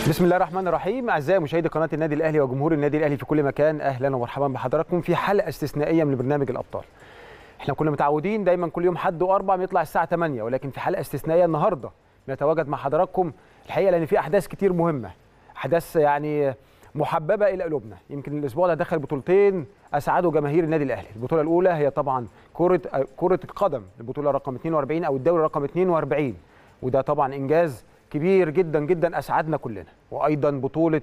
بسم الله الرحمن الرحيم اعزائي مشاهدي قناه النادي الاهلي وجمهور النادي الاهلي في كل مكان اهلا ومرحبا بحضراتكم في حلقه استثنائيه من برنامج الابطال احنا كنا متعودين دايما كل يوم حد واربع بيطلع الساعه 8 ولكن في حلقه استثنائيه النهارده نتواجد مع حضراتكم الحقيقه لان في احداث كتير مهمه احداث يعني محببه الى قلوبنا يمكن الاسبوع ده دخل بطولتين اسعدوا جماهير النادي الاهلي البطوله الاولى هي طبعا كره كره القدم البطوله رقم 42 او الدوري رقم 42 وده طبعا انجاز كبير جدا جدا اسعدنا كلنا وايضا بطوله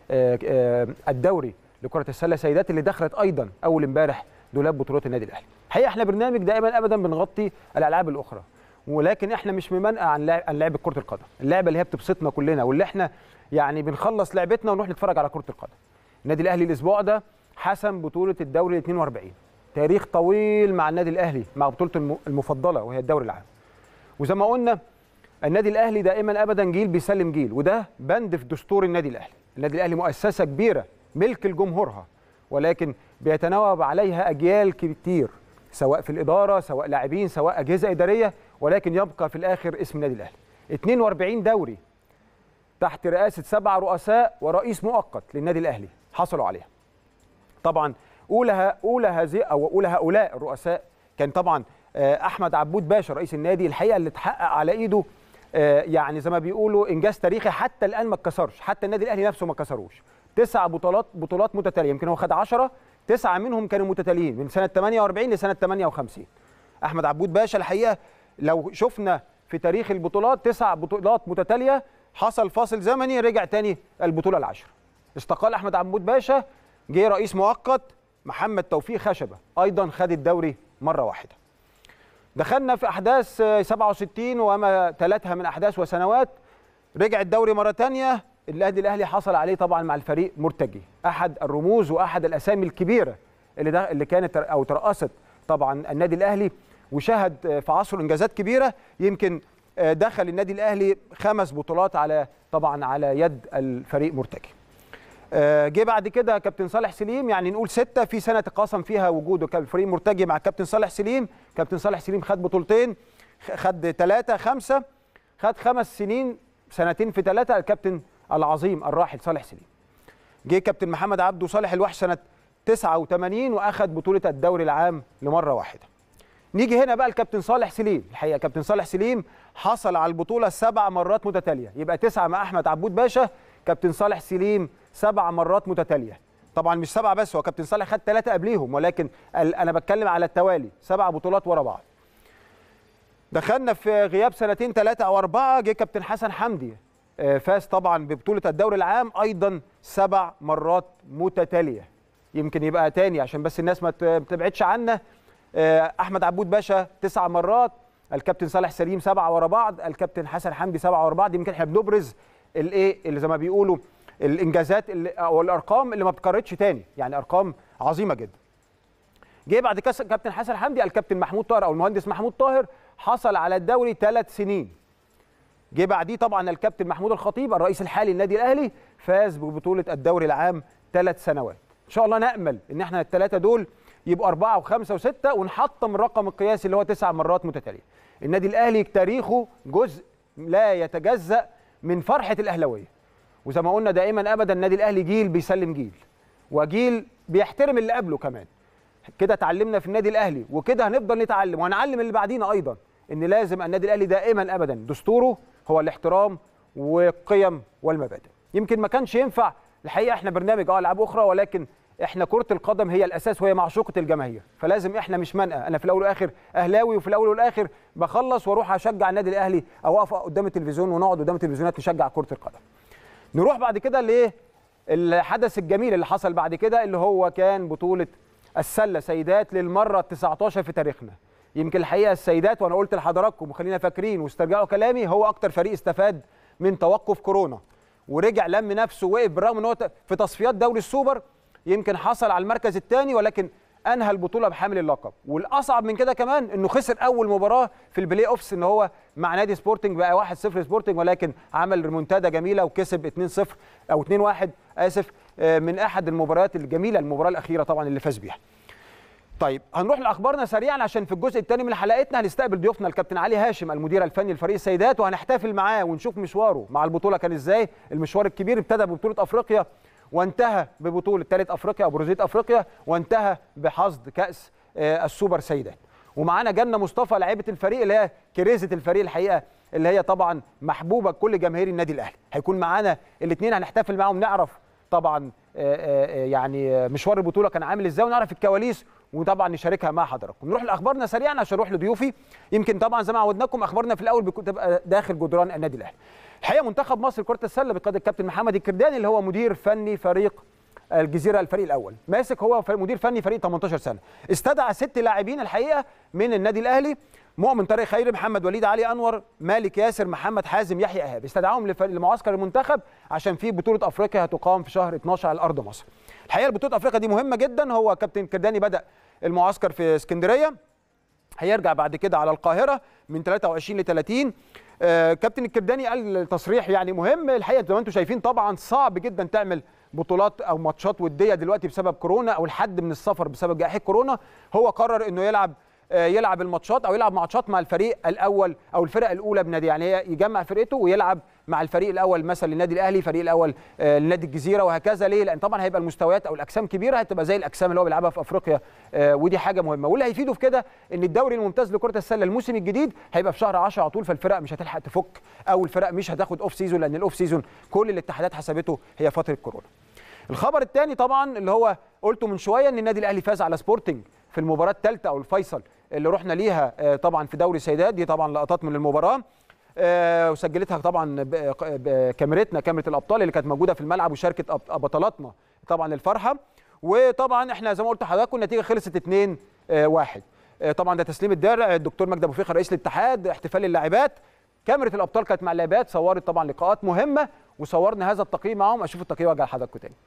الدوري لكره السله سيدات اللي دخلت ايضا اول امبارح دولاب بطولات النادي الاهلي الحقيقه احنا برنامج دائما ابدا بنغطي الالعاب الاخرى ولكن احنا مش ممنأ عن لعب عن لعبه كره القدم اللعبه اللي هي بتبسطنا كلنا واللي احنا يعني بنخلص لعبتنا ونروح نتفرج على كره القدم النادي الاهلي الاسبوع ده حسم بطوله الدوري 42 تاريخ طويل مع النادي الاهلي مع بطولته المفضله وهي الدوري العام وزي ما قلنا النادي الاهلي دائما ابدا جيل بيسلم جيل وده بند في دستور النادي الاهلي النادي الاهلي مؤسسه كبيره ملك لجمهورها ولكن بيتناوب عليها اجيال كتير سواء في الاداره سواء لاعبين سواء اجهزه اداريه ولكن يبقى في الاخر اسم النادي الاهلي 42 دوري تحت رئاسه سبع رؤساء ورئيس مؤقت للنادي الاهلي حصلوا عليها طبعا اولى اولى هذه او اولى هؤلاء الرؤساء كان طبعا احمد عبود باشا رئيس النادي الحقيقه اللي اتحقق على ايده يعني زي ما بيقولوا انجاز تاريخي حتى الان ما اتكسرش حتى النادي الاهلي نفسه ما كسروش تسع بطولات بطولات متتاليه يمكن هو خد 10 تسعه منهم كانوا متتاليين من سنه 48 لسنه 58 احمد عبود باشا الحقيقه لو شفنا في تاريخ البطولات تسع بطولات متتاليه حصل فاصل زمني رجع تاني البطوله العاشره استقال احمد عبود باشا جه رئيس مؤقت محمد توفيق خشبه ايضا خد الدوري مره واحده دخلنا في احداث 67 وما تلتها من احداث وسنوات رجع الدوري مره ثانيه النادي الاهلي حصل عليه طبعا مع الفريق مرتجي احد الرموز واحد الاسامي الكبيره اللي ده اللي كانت او ترأست طبعا النادي الاهلي وشهد في عصره انجازات كبيره يمكن دخل النادي الاهلي خمس بطولات على طبعا على يد الفريق مرتجي جه بعد كده كابتن صالح سليم يعني نقول ستة في سنة تقاسم فيها وجوده كالفريق مرتجي مع كابتن صالح سليم كابتن صالح سليم خد بطولتين خد ثلاثة خمسة خد خمس سنين سنتين في ثلاثة الكابتن العظيم الراحل صالح سليم جه كابتن محمد عبده صالح الوحش سنة 89 واخد بطولة الدوري العام لمرة واحدة نيجي هنا بقى الكابتن صالح سليم الحقيقة كابتن صالح سليم حصل على البطولة سبع مرات متتالية يبقى تسعة مع أحمد عبود باشا كابتن صالح سليم سبع مرات متتاليه طبعا مش سبعه بس هو كابتن صالح خد ثلاثه قبليهم ولكن انا بتكلم على التوالي سبع بطولات ورا بعض دخلنا في غياب سنتين ثلاثه او اربعه جه كابتن حسن حمدي فاز طبعا ببطوله الدوري العام ايضا سبع مرات متتاليه يمكن يبقى تاني عشان بس الناس ما تبعدش عنا احمد عبود باشا تسع مرات الكابتن صالح سليم سبعه ورا بعض الكابتن حسن حمدي سبعه ورا بعض يمكن احنا بنبرز الايه اللي زي ما بيقولوا الانجازات اللي او الارقام اللي ما بتكررتش تاني يعني ارقام عظيمه جدا جه بعد كده كابتن حسن حمدي الكابتن محمود طاهر او المهندس محمود طاهر حصل على الدوري ثلاث سنين جه بعديه طبعا الكابتن محمود الخطيب الرئيس الحالي للنادي الاهلي فاز ببطوله الدوري العام ثلاث سنوات ان شاء الله نامل ان احنا الثلاثه دول يبقوا اربعه وخمسه وسته ونحطم الرقم القياسي اللي هو تسع مرات متتاليه النادي الاهلي تاريخه جزء لا يتجزأ من فرحه الاهلاويه وزي ما قلنا دائما ابدا النادي الاهلي جيل بيسلم جيل وجيل بيحترم اللي قبله كمان كده اتعلمنا في النادي الاهلي وكده هنفضل نتعلم وهنعلم اللي بعدينا ايضا ان لازم النادي الاهلي دائما ابدا دستوره هو الاحترام والقيم والمبادئ يمكن ما كانش ينفع الحقيقه احنا برنامج اه العاب اخرى ولكن احنا كره القدم هي الاساس وهي معشوقه الجماهير فلازم احنا مش منقى انا في الاول والاخر اهلاوي وفي الاول والاخر بخلص واروح اشجع النادي الاهلي او اقف قدام التلفزيون ونقعد قدام التلفزيونات نشجع كره القدم نروح بعد كده لايه الحدث الجميل اللي حصل بعد كده اللي هو كان بطوله السله سيدات للمره ال 19 في تاريخنا يمكن الحقيقه السيدات وانا قلت لحضراتكم وخلينا فاكرين واسترجعوا كلامي هو اكتر فريق استفاد من توقف كورونا ورجع لم نفسه وقف بالرغم ان هو في تصفيات دوري السوبر يمكن حصل على المركز الثاني ولكن انهى البطوله بحامل اللقب والاصعب من كده كمان انه خسر اول مباراه في البلاي اوفس ان هو مع نادي سبورتنج بقى 1-0 سبورتنج ولكن عمل ريمونتادا جميله وكسب 2-0 او 2-1 اسف من احد المباريات الجميله المباراه الاخيره طبعا اللي فاز بيها طيب هنروح لاخبارنا سريعا عشان في الجزء الثاني من حلقتنا هنستقبل ضيوفنا الكابتن علي هاشم المدير الفني لفريق السيدات وهنحتفل معاه ونشوف مشواره مع البطوله كان ازاي المشوار الكبير ابتدى ببطوله افريقيا وانتهى ببطوله ثالث افريقيا او بروزيه افريقيا وانتهى بحصد كاس السوبر سيدات ومعانا جنه مصطفى لاعيبه الفريق اللي هي كريزه الفريق الحقيقه اللي هي طبعا محبوبه كل جماهير النادي الاهلي هيكون معانا الاثنين هنحتفل معاهم نعرف طبعا يعني مشوار البطوله كان عامل ازاي ونعرف الكواليس وطبعا نشاركها مع حضراتكم نروح لاخبارنا سريعا عشان اروح لضيوفي يمكن طبعا زي ما عودناكم اخبارنا في الاول بتبقى داخل جدران النادي الاهلي الحقيقه منتخب مصر كره السله بقياده الكابتن محمد الكرداني اللي هو مدير فني فريق الجزيره الفريق الاول ماسك هو مدير فني فريق 18 سنه استدعى ست لاعبين الحقيقه من النادي الاهلي مؤمن طارق خيري محمد وليد علي انور مالك ياسر محمد حازم يحيى ايهاب استدعاهم لمعسكر المنتخب عشان في بطوله افريقيا هتقام في شهر 12 على ارض مصر الحقيقه بطوله افريقيا دي مهمه جدا هو كابتن كرداني بدا المعسكر في اسكندريه هيرجع بعد كده على القاهره من 23 ل 30 آه كابتن الكرداني قال تصريح يعني مهم الحقيقه زي ما انتم شايفين طبعا صعب جدا تعمل بطولات او ماتشات وديه دلوقتي بسبب كورونا او الحد من السفر بسبب جائحه كورونا هو قرر انه يلعب يلعب الماتشات او يلعب ماتشات مع الفريق الاول او الفرق الاولى بنادي يعني يجمع فرقته ويلعب مع الفريق الاول مثلا للنادي الاهلي فريق الاول لنادي الجزيره وهكذا ليه لان طبعا هيبقى المستويات او الاجسام كبيره هتبقى زي الاجسام اللي هو بيلعبها في افريقيا ودي حاجه مهمه واللي هيفيده في كده ان الدوري الممتاز لكره السله الموسم الجديد هيبقى في شهر 10 على طول فالفرق مش هتلحق تفك او الفرق مش هتاخد اوف سيزون لان الاوف سيزون كل الاتحادات حسبته هي فتره كورونا الخبر الثاني طبعا اللي هو قلته من شويه ان النادي الاهلي فاز على سبورتنج في المباراه الثالثه او الفيصل اللي رحنا ليها طبعا في دوري السيدات دي طبعا لقطات من المباراه وسجلتها طبعا بكاميرتنا كاميرا الابطال اللي كانت موجوده في الملعب وشاركت بطلاتنا طبعا الفرحه وطبعا احنا زي ما قلت لحضراتكم النتيجه خلصت 2 1 طبعا ده تسليم الدرع الدكتور مجدي ابو فيخ رئيس الاتحاد احتفال اللاعبات كاميرا الابطال كانت مع اللاعبات صورت طبعا لقاءات مهمه وصورنا هذا التقييم معاهم اشوف التقييم وارجع لحضراتكم تاني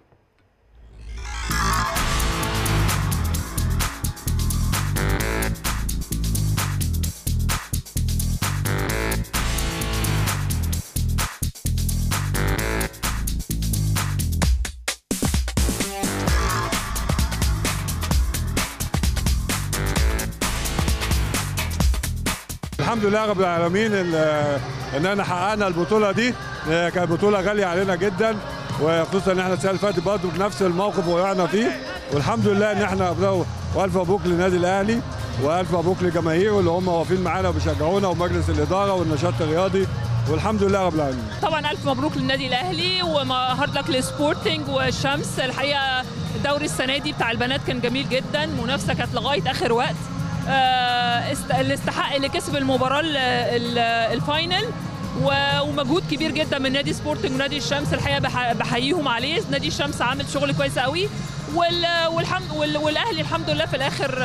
الحمد لله رب العالمين ان احنا حققنا البطوله دي كانت بطوله غاليه علينا جدا وخصوصا ان احنا السنه اللي فاتت برضه بنفس الموقف وقعنا فيه والحمد لله ان احنا والف مبروك للنادي الاهلي والف مبروك لجماهيره اللي هم واقفين معانا وبيشجعونا ومجلس الاداره والنشاط الرياضي والحمد لله رب العالمين طبعا الف مبروك للنادي الاهلي وهارد لك لسبورتنج والشمس الحقيقه الدوري السنه دي بتاع البنات كان جميل جدا منافسه كانت لغايه اخر وقت اللي استحق اللي كسب المباراه الفاينل ومجهود كبير جدا من نادي سبورتنج ونادي الشمس الحقيقه بحييهم عليه نادي الشمس عامل شغل كويس قوي والحمد والاهلي الحمد لله في الاخر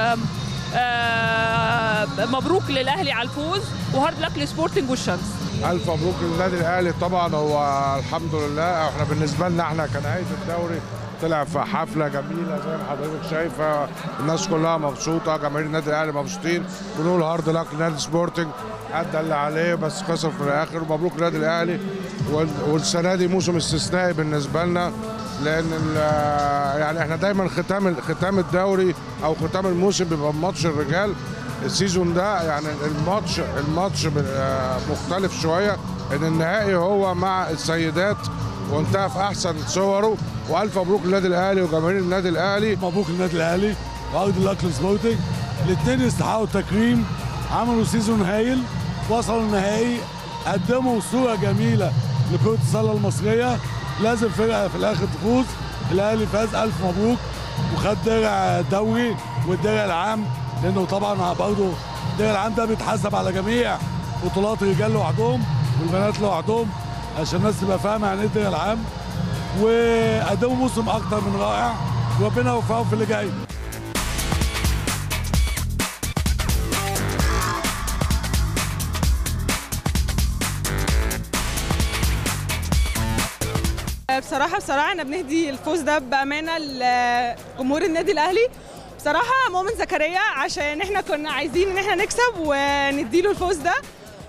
مبروك للاهلي على الفوز وهارد لك لسبورتنج والشمس الف مبروك للنادي الاهلي طبعا هو الحمد لله احنا بالنسبه لنا احنا كنهايه الدوري طلع في حفله جميله زي ما حضرتك شايفه الناس كلها مبسوطه جماهير النادي الاهلي مبسوطين بنقول هارد لك لنادي سبورتنج ادى اللي عليه بس خسر في الاخر مبروك للنادي الاهلي والسنه دي موسم استثنائي بالنسبه لنا لان يعني احنا دايما ختام ختام الدوري او ختام الموسم بيبقى ماتش الرجال السيزون ده يعني الماتش الماتش مختلف شويه ان النهائي هو مع السيدات وانتهى في احسن صوره والف مبروك للنادي الاهلي وجماهير النادي الاهلي مبروك للنادي الاهلي وعود لك سبورتنج الاثنين يستحقوا التكريم عملوا سيزون هايل وصلوا النهائي قدموا صوره جميله لكره السله المصريه لازم فرقه في الاخر تفوز الاهلي فاز الف مبروك وخد درع دوري والدرع العام لانه طبعا برضه الدرع العام ده بيتحسب على جميع بطولات الرجال لوحدهم والبنات لوحدهم عشان الناس تبقى فاهمه يعني ايه الدرع العام وقدموا موسم اكتر من رائع وربنا يوفقهم في اللي جاي بصراحه بصراحه انا بنهدي الفوز ده بامانه لجمهور النادي الاهلي بصراحه مؤمن زكريا عشان احنا كنا عايزين ان احنا نكسب ونديله الفوز ده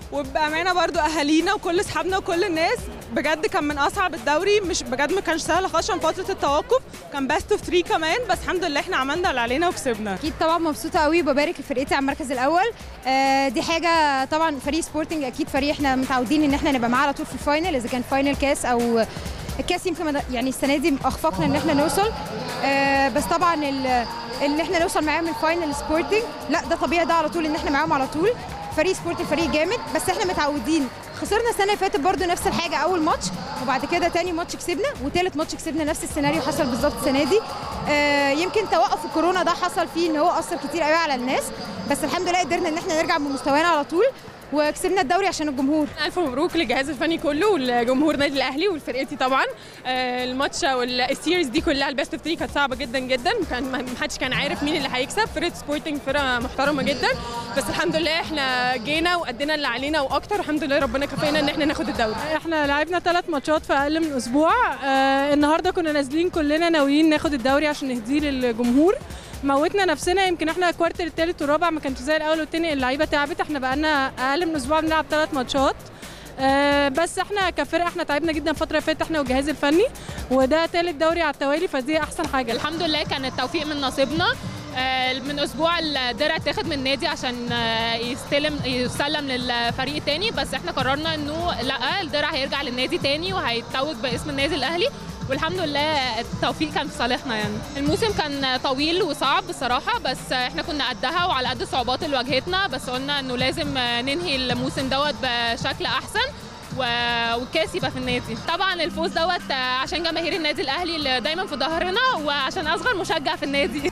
وبامانه برضو اهالينا وكل اصحابنا وكل الناس بجد كان من اصعب الدوري مش بجد ما كانش سهل خالص عشان فتره التوقف كان بيست اوف 3 كمان بس الحمد لله احنا عملنا اللي علينا وكسبنا اكيد طبعا مبسوطه قوي وببارك لفرقتي على المركز الاول آه، دي حاجه طبعا فريق سبورتنج اكيد فريق احنا متعودين ان احنا نبقى معاه على طول في الفاينل اذا كان فاينل كاس او الكاس يمكن ما- يعني السنه دي اخفقنا ان احنا نوصل آه، بس طبعا ال- ان احنا نوصل معاهم الفاينل سبورتنج لا ده طبيعي ده على طول ان احنا معاهم على طول فريق سبورتنج فريق جامد بس احنا متعودين خسرنا السنه اللي فاتت برضو نفس الحاجه اول ماتش وبعد كده تاني ماتش كسبنا وتالت ماتش كسبنا نفس السيناريو حصل بالظبط السنه دي آه، يمكن توقف الكورونا ده حصل فيه ان هو اثر كتير قوي على الناس بس الحمد لله قدرنا ان احنا نرجع بمستوانا على طول وكسبنا الدوري عشان الجمهور الف مبروك للجهاز الفني كله والجمهور نادي الاهلي ولفرقتي طبعا آه، الماتش والسيريز دي كلها البيست اوف 3 كانت صعبه جدا جدا كان ما حدش كان عارف مين اللي هيكسب فرقه سبورتنج فرقه محترمه جدا بس الحمد لله احنا جينا وادينا اللي علينا واكتر الحمد لله ربنا كفينا ان احنا ناخد الدوري احنا لعبنا ثلاث ماتشات في اقل من اسبوع آه النهارده كنا نازلين كلنا ناويين ناخد الدوري عشان نهديه للجمهور موتنا نفسنا يمكن احنا الكوارتر الثالث والرابع ما كانش زي الاول والتاني اللعيبه تعبت احنا بقالنا اقل من اسبوع بنلعب ثلاث ماتشات آه بس احنا كفرقه احنا تعبنا جدا الفتره اللي فاتت احنا والجهاز الفني وده ثالث دوري على التوالي فدي احسن حاجه الحمد لله كان التوفيق من نصيبنا آه، من اسبوع الدرع اتاخد من النادي عشان آه، يستلم يسلم للفريق التاني بس احنا قررنا انه لا الدرع هيرجع للنادي تاني وهيتوج باسم النادي الاهلي والحمد لله التوفيق كان في صالحنا يعني الموسم كان طويل وصعب بصراحه بس احنا كنا قدها وعلى قد الصعوبات اللي واجهتنا بس قلنا انه لازم آه، ننهي الموسم دوت بشكل احسن و- والكاس يبقى في النادي طبعا الفوز دوت آه، عشان جماهير النادي الاهلي اللي دايما في ظهرنا وعشان اصغر مشجع في النادي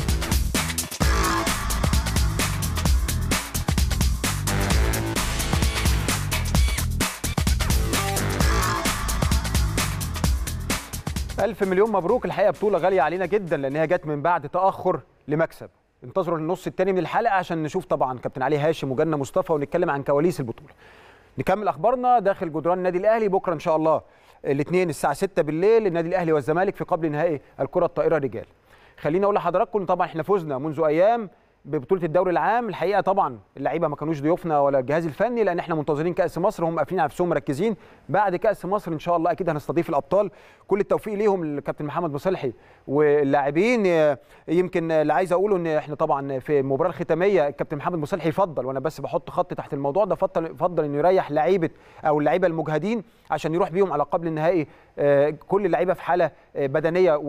ألف مليون مبروك الحقيقة بطولة غالية علينا جدا لأن هي جت من بعد تأخر لمكسب انتظروا النص الثاني من الحلقة عشان نشوف طبعا كابتن علي هاشم وجنة مصطفى ونتكلم عن كواليس البطولة نكمل أخبارنا داخل جدران النادي الأهلي بكرة إن شاء الله الاثنين الساعة 6 بالليل النادي الأهلي والزمالك في قبل نهائي الكرة الطائرة رجال خليني أقول لحضراتكم طبعا احنا فزنا منذ أيام ببطوله الدوري العام الحقيقه طبعا اللعيبه ما كانوش ضيوفنا ولا الجهاز الفني لان احنا منتظرين كاس مصر هم قافلين على نفسهم مركزين بعد كاس مصر ان شاء الله اكيد هنستضيف الابطال كل التوفيق ليهم الكابتن محمد مصلحي واللاعبين يمكن اللي عايز اقوله ان احنا طبعا في المباراه الختاميه الكابتن محمد مصلحي يفضل وانا بس بحط خط تحت الموضوع ده فضل فضل انه يريح لعيبه او اللعيبه المجهدين عشان يروح بيهم على قبل النهائي آه، كل اللعيبه في حاله آه، بدنيه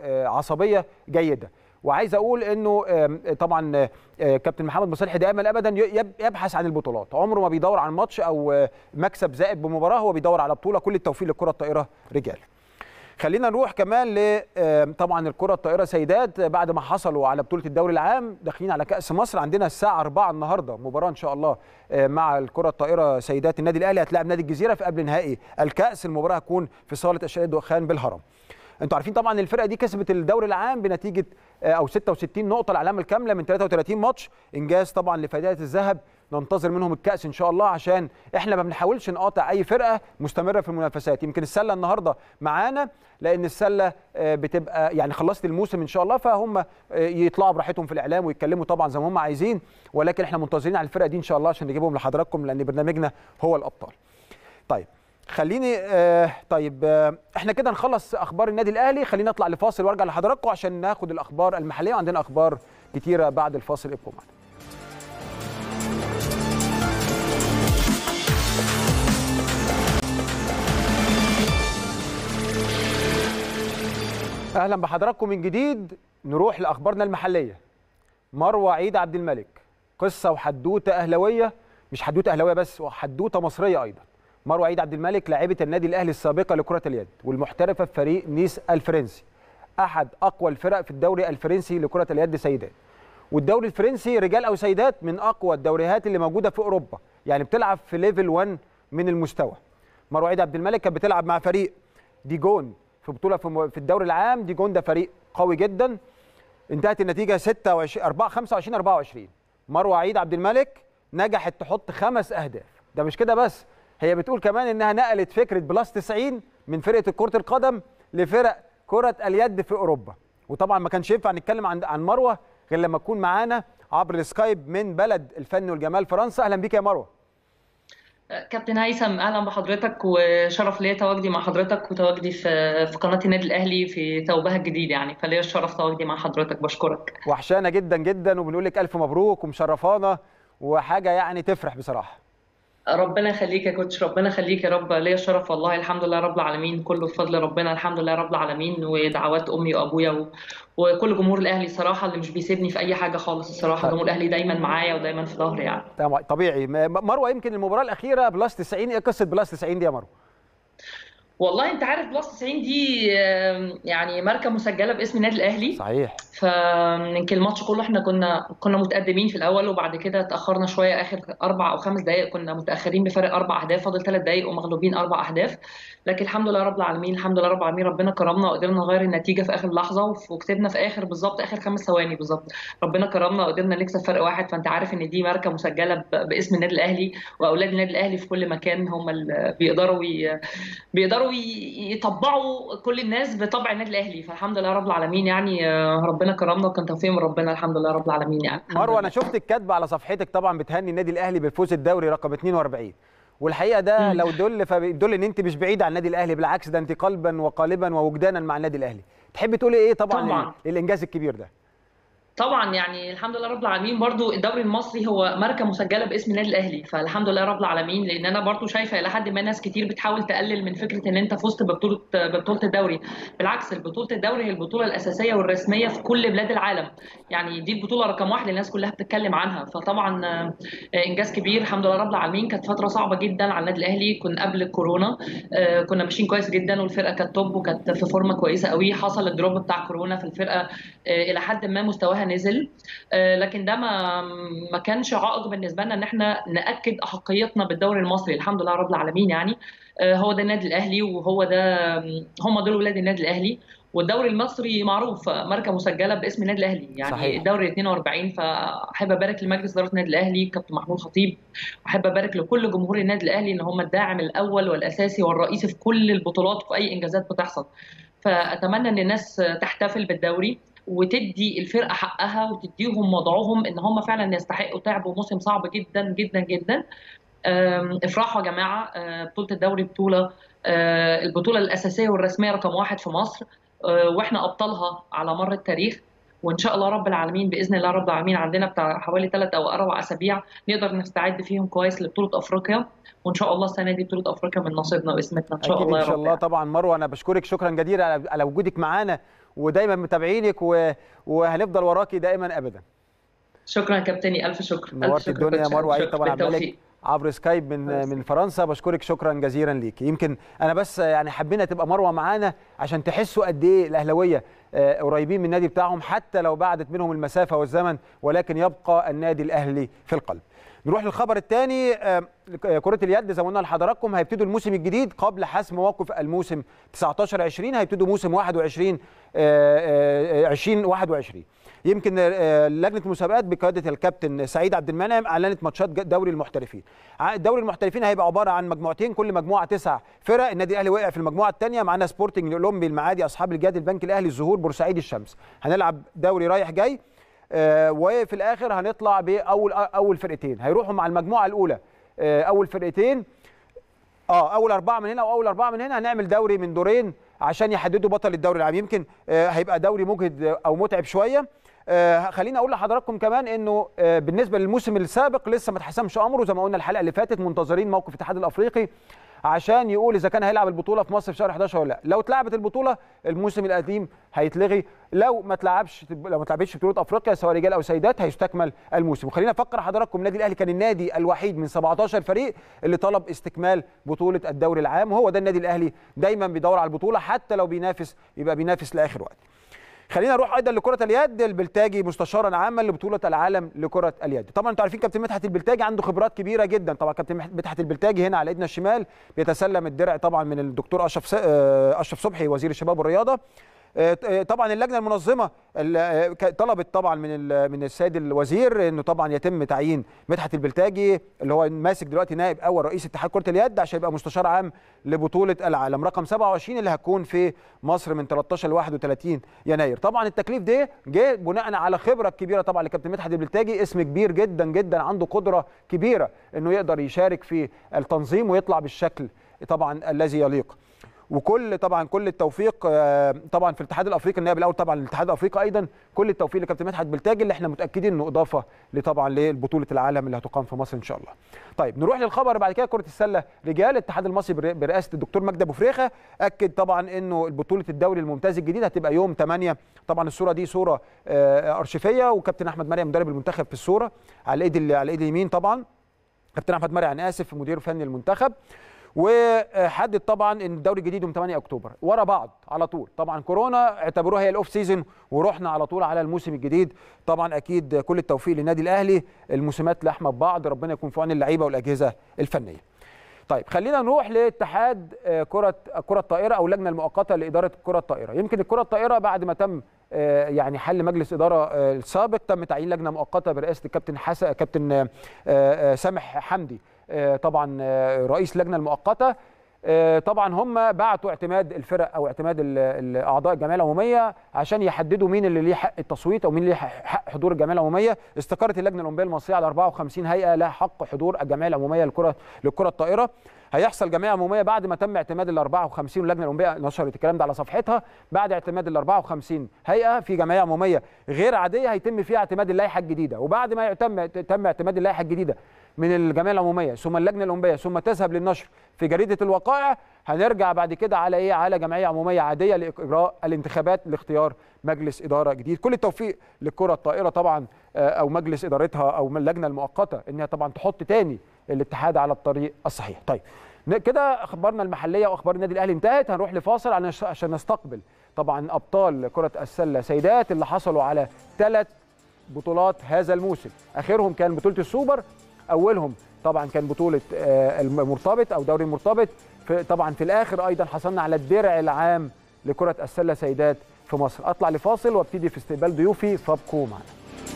وعصبيه جيده وعايز اقول انه آم، طبعا آه، كابتن محمد مصالحي دائما ابدا يب- يبحث عن البطولات عمره ما بيدور على الماتش او آه، مكسب زائد بمباراه هو بيدور على بطوله كل التوفيق للكره الطائره رجال خلينا نروح كمان ل آم، طبعا الكره الطائره سيدات آه، بعد ما حصلوا على بطوله الدوري العام داخلين على كاس مصر عندنا الساعه 4 النهارده مباراه ان شاء الله آه، مع الكره الطائره سيدات النادي الاهلي هتلاعب نادي الجزيره في قبل نهائي الكاس المباراه هتكون في صاله اشياء الدخان بالهرم انتوا عارفين طبعا الفرقه دي كسبت الدوري العام بنتيجه آه، او 66 نقطه العلامه الكامله من 33 ماتش انجاز طبعا لفدايه الذهب ننتظر منهم الكاس ان شاء الله عشان احنا ما بنحاولش نقاطع اي فرقه مستمره في المنافسات يمكن السله النهارده معانا لان السله آه، بتبقى يعني خلصت الموسم ان شاء الله فهم آه، يطلعوا براحتهم في الاعلام ويتكلموا طبعا زي ما هم عايزين ولكن احنا منتظرين على الفرقه دي ان شاء الله عشان نجيبهم لحضراتكم لان برنامجنا هو الابطال طيب خليني آه طيب آه احنا كده نخلص اخبار النادي الاهلي خلينا نطلع لفاصل وارجع لحضراتكم عشان ناخد الاخبار المحليه وعندنا اخبار كتيره بعد الفاصل ابقوا معانا اهلا بحضراتكم من جديد نروح لاخبارنا المحليه مروه عيد عبد الملك قصه وحدوته اهلاويه مش حدوته اهلاويه بس وحدوته مصريه ايضا مروه عيد عبد الملك لاعبه النادي الاهلي السابقه لكره اليد والمحترفه في فريق نيس الفرنسي احد اقوى الفرق في الدوري الفرنسي لكره اليد سيدات والدوري الفرنسي رجال او سيدات من اقوى الدوريات اللي موجوده في اوروبا يعني بتلعب في ليفل 1 من المستوى مروه عيد عبد الملك كانت بتلعب مع فريق ديجون في بطوله في م- في الدوري العام ديجون ده فريق قوي جدا انتهت النتيجه 26 4 25 24 مروه عيد عبد الملك نجحت تحط خمس اهداف ده مش كده بس هي بتقول كمان انها نقلت فكره بلس 90 من فرقه كره القدم لفرق كره اليد في اوروبا وطبعا ما كانش ينفع نتكلم عن عن مروه غير لما تكون معانا عبر السكايب من بلد الفن والجمال فرنسا اهلا بيك يا مروه كابتن هيثم اهلا بحضرتك وشرف ليا تواجدي مع حضرتك وتواجدي في في قناه النادي الاهلي في ثوبها الجديد يعني فليا الشرف تواجدي مع حضرتك بشكرك وحشانا جدا جدا وبنقول لك الف مبروك ومشرفانا وحاجه يعني تفرح بصراحه ربنا يخليك يا كوتش ربنا يخليك يا رب ليا الشرف والله الحمد لله رب العالمين كله بفضل ربنا الحمد لله رب العالمين ودعوات امي وابويا و... وكل جمهور الاهلي صراحه اللي مش بيسيبني في اي حاجه خالص الصراحه جمهور الاهلي دايما معايا ودايما في ظهري يعني طبعا- طبيعي م- مروه يمكن المباراه الاخيره بلس 90 ايه قصه بلس 90 دي يا مروه والله انت عارف بلس 90 دي آم، يعني ماركه مسجله باسم النادي الاهلي صحيح فيمكن الماتش كله احنا كنا كنا متقدمين في الاول وبعد كده اتاخرنا شويه اخر اربع او خمس دقائق كنا متاخرين بفرق اربع اهداف فاضل ثلاث دقائق ومغلوبين اربع اهداف لكن الحمد لله رب العالمين الحمد لله رب العالمين ربنا كرمنا وقدرنا نغير النتيجه في اخر لحظه وف- وكسبنا في اخر بالظبط اخر خمس ثواني بالظبط ربنا كرمنا وقدرنا نكسب فرق واحد فانت عارف ان دي ماركه مسجله ب- باسم النادي الاهلي واولاد النادي الاهلي في كل مكان هم اللي بيقدروا ي... بيقدروا ي- يطبعوا كل الناس بطبع النادي الاهلي فالحمد لله رب العالمين يعني آه، ربنا كرمنا وكان توفيق من ربنا الحمد لله رب العالمين يعني الحمد مروه لله. انا شفت الكاتبه على صفحتك طبعا بتهني النادي الاهلي بفوز الدوري رقم 42 والحقيقه ده لو دل فبيدل ان انت مش بعيد عن النادي الاهلي بالعكس ده انت قلبا وقالبا ووجدانا مع النادي الاهلي تحبي تقولي ايه طبعا, طبعاً. لل- للانجاز الكبير ده طبعا يعني الحمد لله رب العالمين برضو الدوري المصري هو ماركه مسجله باسم النادي الاهلي فالحمد لله رب العالمين لان انا برضو شايفه الى حد ما ناس كتير بتحاول تقلل من فكره ان انت فزت ببطوله ببطوله الدوري بالعكس البطوله الدوري هي البطوله الاساسيه والرسميه في كل بلاد العالم يعني دي البطوله رقم واحد اللي الناس كلها بتتكلم عنها فطبعا آه، انجاز كبير الحمد لله رب العالمين كانت فتره صعبه جدا على النادي الاهلي كنا قبل الكورونا آه، كنا ماشيين كويس جدا والفرقه كانت توب وكانت في فورمه كويسه قوي حصل الدروب بتاع كورونا في الفرقه آه، الى حد ما مستواها نزل آه، لكن ده ما ما كانش عائق بالنسبه لنا ان احنا ناكد احقيتنا بالدوري المصري الحمد لله رب العالمين يعني آه، هو ده النادي الاهلي وهو ده هم دول ولاد النادي الاهلي والدوري المصري معروف ماركه مسجله باسم النادي الاهلي يعني صحيح. الدوري 42 فاحب ابارك لمجلس اداره النادي الاهلي كابتن محمود خطيب واحب ابارك لكل جمهور النادي الاهلي ان هم الداعم الاول والاساسي والرئيسي في كل البطولات وفي اي انجازات بتحصل فاتمنى ان الناس تحتفل بالدوري وتدي الفرقه حقها وتديهم وضعهم ان هم فعلا يستحقوا تعبوا موسم صعب جدا جدا جدا أم، افرحوا يا جماعه أه، بطوله الدوري بطوله أه، البطوله الاساسيه والرسميه رقم واحد في مصر أه، واحنا ابطالها على مر التاريخ وان شاء الله رب العالمين باذن الله رب العالمين عندنا بتاع حوالي ثلاث او اربع اسابيع نقدر نستعد فيهم كويس لبطوله افريقيا وان شاء الله السنه دي بطوله افريقيا من نصيبنا واسمتنا ان شاء اكيد الله ان يا شاء رب الله طبعا مروه انا بشكرك شكرا جزيلا على على وجودك معانا ودايما متابعينك و... وهنفضل وراكي دائما ابدا شكرا يا كابتني الف شكر الف نورت شكر الدنيا كوتش. مروه عيد شكرا. طبعا عبد الملك بالتوفيق. عبر سكايب من من فرنسا بشكرك شكرا جزيلا ليك يمكن انا بس يعني حبينا تبقى مروه معانا عشان تحسوا قد ايه الاهلاويه آه، قريبين من النادي بتاعهم حتى لو بعدت منهم المسافه والزمن ولكن يبقى النادي الاهلي في القلب نروح للخبر الثاني كرة اليد زي ما قلنا لحضراتكم هيبتدوا الموسم الجديد قبل حسم موقف الموسم 19 20 هيبتدوا موسم 21 آه، آه، 20 21 يمكن آه، لجنه المسابقات بقياده الكابتن سعيد عبد المنعم اعلنت ماتشات ج- دوري المحترفين ع- دوري المحترفين هيبقى عباره عن مجموعتين كل مجموعه تسع فرق النادي الاهلي وقع في المجموعه الثانيه معانا سبورتنج الاولمبي المعادي اصحاب الجهاد البنك الاهلي الزهور بورسعيد الشمس هنلعب دوري رايح جاي آه، وفي الاخر هنطلع باول اول فرقتين هيروحوا مع المجموعه الاولى آه، اول فرقتين اه اول اربعه من هنا واول اربعه من هنا هنعمل دوري من دورين عشان يحددوا بطل الدوري العام يمكن آه هيبقى دوري مجهد او متعب شويه آه خليني اقول لحضراتكم كمان انه آه بالنسبه للموسم السابق لسه ما اتحسمش امره زي ما قلنا الحلقه اللي فاتت منتظرين موقف الاتحاد الافريقي عشان يقول اذا كان هيلعب البطوله في مصر في شهر 11 ولا لا لو اتلعبت البطوله الموسم القديم هيتلغي لو ما اتلعبش لو ما اتلعبتش بطوله افريقيا سواء رجال او سيدات هيستكمل الموسم وخلينا افكر حضراتكم النادي الاهلي كان النادي الوحيد من 17 فريق اللي طلب استكمال بطوله الدوري العام وهو ده النادي الاهلي دايما بيدور على البطوله حتى لو بينافس يبقى بينافس لاخر وقت خلينا نروح ايضا لكره اليد البلتاجي مستشارا عاما لبطوله العالم لكره اليد طبعا انتوا عارفين كابتن مدحت البلتاجي عنده خبرات كبيره جدا طبعا كابتن مدحت البلتاجي هنا على ايدنا الشمال بيتسلم الدرع طبعا من الدكتور اشرف س- آه، اشرف صبحي وزير الشباب والرياضه آه، آه، طبعا اللجنه المنظمه ال- آه، ك- طلبت طبعا من ال- من السيد الوزير انه طبعا يتم تعيين مدحت البلتاجي اللي هو ماسك دلوقتي نائب اول رئيس اتحاد كره اليد عشان يبقى مستشار عام لبطوله العالم رقم 27 اللي هتكون في مصر من 13 ل 31 يناير طبعا التكليف ده جه بناء على خبره كبيره طبعا لكابتن مدحت البلتاجي اسم كبير جدا جدا عنده قدره كبيره انه يقدر يشارك في التنظيم ويطلع بالشكل طبعا الذي يليق وكل طبعا كل التوفيق آه، طبعا في الاتحاد الافريقي النائب الاول طبعا الاتحاد الافريقي ايضا كل التوفيق لكابتن مدحت بلتاجي اللي احنا متاكدين انه اضافه لطبعا لبطوله العالم اللي هتقام في مصر ان شاء الله. طيب نروح للخبر بعد كده كره السله رجال الاتحاد المصري بر- برئاسه الدكتور مجدي ابو فريخه اكد طبعا انه بطوله الدوري الممتاز الجديد هتبقى يوم 8 طبعا الصوره دي صوره آه، ارشيفيه وكابتن احمد مريم مدرب المنتخب في الصوره على الايد ال- على الايد اليمين طبعا كابتن احمد مرعي انا اسف مدير فني المنتخب وحدد طبعا ان الدوري الجديد يوم 8 اكتوبر ورا بعض على طول طبعا كورونا اعتبروها هي الاوف سيزون ورحنا على طول على الموسم الجديد طبعا اكيد كل التوفيق للنادي الاهلي الموسمات لحمه ببعض ربنا يكون في عون اللعيبه والاجهزه الفنيه طيب خلينا نروح لاتحاد آه، كره كره الطائره او اللجنه المؤقته لاداره كره الطائره يمكن الكره الطائره بعد ما تم آه، يعني حل مجلس اداره آه، السابق تم تعيين لجنه مؤقته برئاسه الكابتن حسن كابتن آه، آه، سامح حمدي آه، طبعا آه، رئيس اللجنه المؤقته آه، طبعا هم بعتوا اعتماد الفرق او اعتماد ال- ال- اعضاء الجمعيه العموميه عشان يحددوا مين اللي ليه حق التصويت او مين اللي ليه حق حضور الجمعيه العموميه استقرت اللجنه الاولمبيه المصريه على 54 هيئه لها حق حضور الجمعيه العموميه للكره للكره الطائره هيحصل جمعيه عموميه بعد ما تم اعتماد ال 54 واللجنه الاولمبيه نشرت الكلام ده على صفحتها بعد اعتماد ال 54 هيئه في جمعيه عموميه غير عاديه هيتم فيها اعتماد اللائحه الجديده وبعد ما يتم تم اعتماد اللائحه الجديده من الجمعيه العموميه ثم اللجنه الاولمبيه ثم تذهب للنشر في جريده الوقائع هنرجع بعد كده على ايه على جمعيه عموميه عاديه لاجراء الانتخابات لاختيار مجلس اداره جديد كل التوفيق للكره الطائره طبعا آه، او مجلس ادارتها او من اللجنه المؤقته انها طبعا تحط تاني الاتحاد على الطريق الصحيح طيب ن- كده اخبارنا المحليه واخبار النادي الاهلي انتهت هنروح لفاصل عن- عشان نستقبل طبعا ابطال كره السله سيدات اللي حصلوا على ثلاث بطولات هذا الموسم اخرهم كان بطوله السوبر اولهم طبعا كان بطوله آه، المرتبط او دوري المرتبط في طبعا في الاخر ايضا حصلنا على الدرع العام لكره السله سيدات في مصر اطلع لفاصل وابتدي في استقبال ضيوفي فابقوا معنا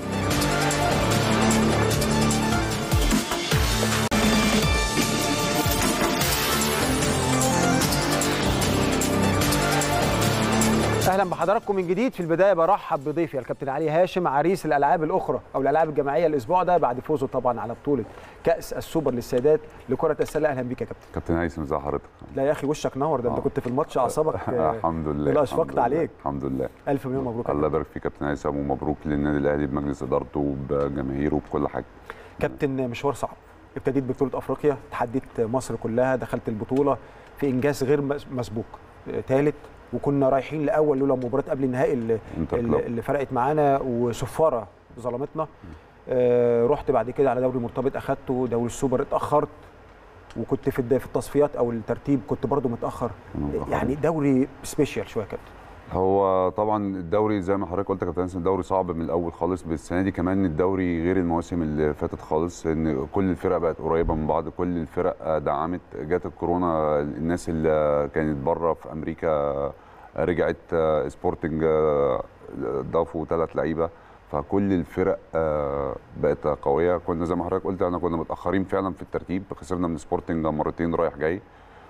اهلا بحضراتكم من جديد في البدايه برحب بضيفي الكابتن علي هاشم عريس الالعاب الاخرى او الالعاب الجماعيه الاسبوع ده بعد فوزه طبعا على بطوله كاس السوبر للسيدات لكره السله اهلا بيك يا كابتن كابتن هيثم ازي حضرتك؟ لا يا اخي وشك نور ده انت آه. كنت في الماتش اعصابك آه، الحمد لله لا الحمد اشفقت لله، عليك الحمد لله الف مليون مبروك يا الله يبارك فيك كابتن هيثم ومبروك للنادي الاهلي بمجلس ادارته بجماهيره بكل حاجه كابتن مشوار صعب ابتديت ببطوله افريقيا تحديت مصر كلها دخلت البطوله في انجاز غير مس- مسبوق ثالث وكنا رايحين لاول لولا مباراه قبل النهائي اللي, انتر اللي, كلوب. اللي فرقت معانا وصفاره ظلمتنا آه رحت بعد كده على دوري مرتبط اخدته دوري السوبر اتاخرت وكنت في الد- في التصفيات او الترتيب كنت برضو متاخر متأخر. يعني دوري سبيشال شويه يا كابتن هو طبعا الدوري زي ما حضرتك قلت يا كابتن هيثم الدوري صعب من الاول خالص بس السنه دي كمان الدوري غير المواسم اللي فاتت خالص ان كل الفرق بقت قريبه من بعض كل الفرق دعمت جت الكورونا الناس اللي كانت بره في امريكا رجعت سبورتنج ضافوا ثلاث لعيبه فكل الفرق آه، بقت قويه كنا زي ما حضرتك قلت احنا كنا متاخرين فعلا في الترتيب خسرنا من سبورتنج مرتين رايح جاي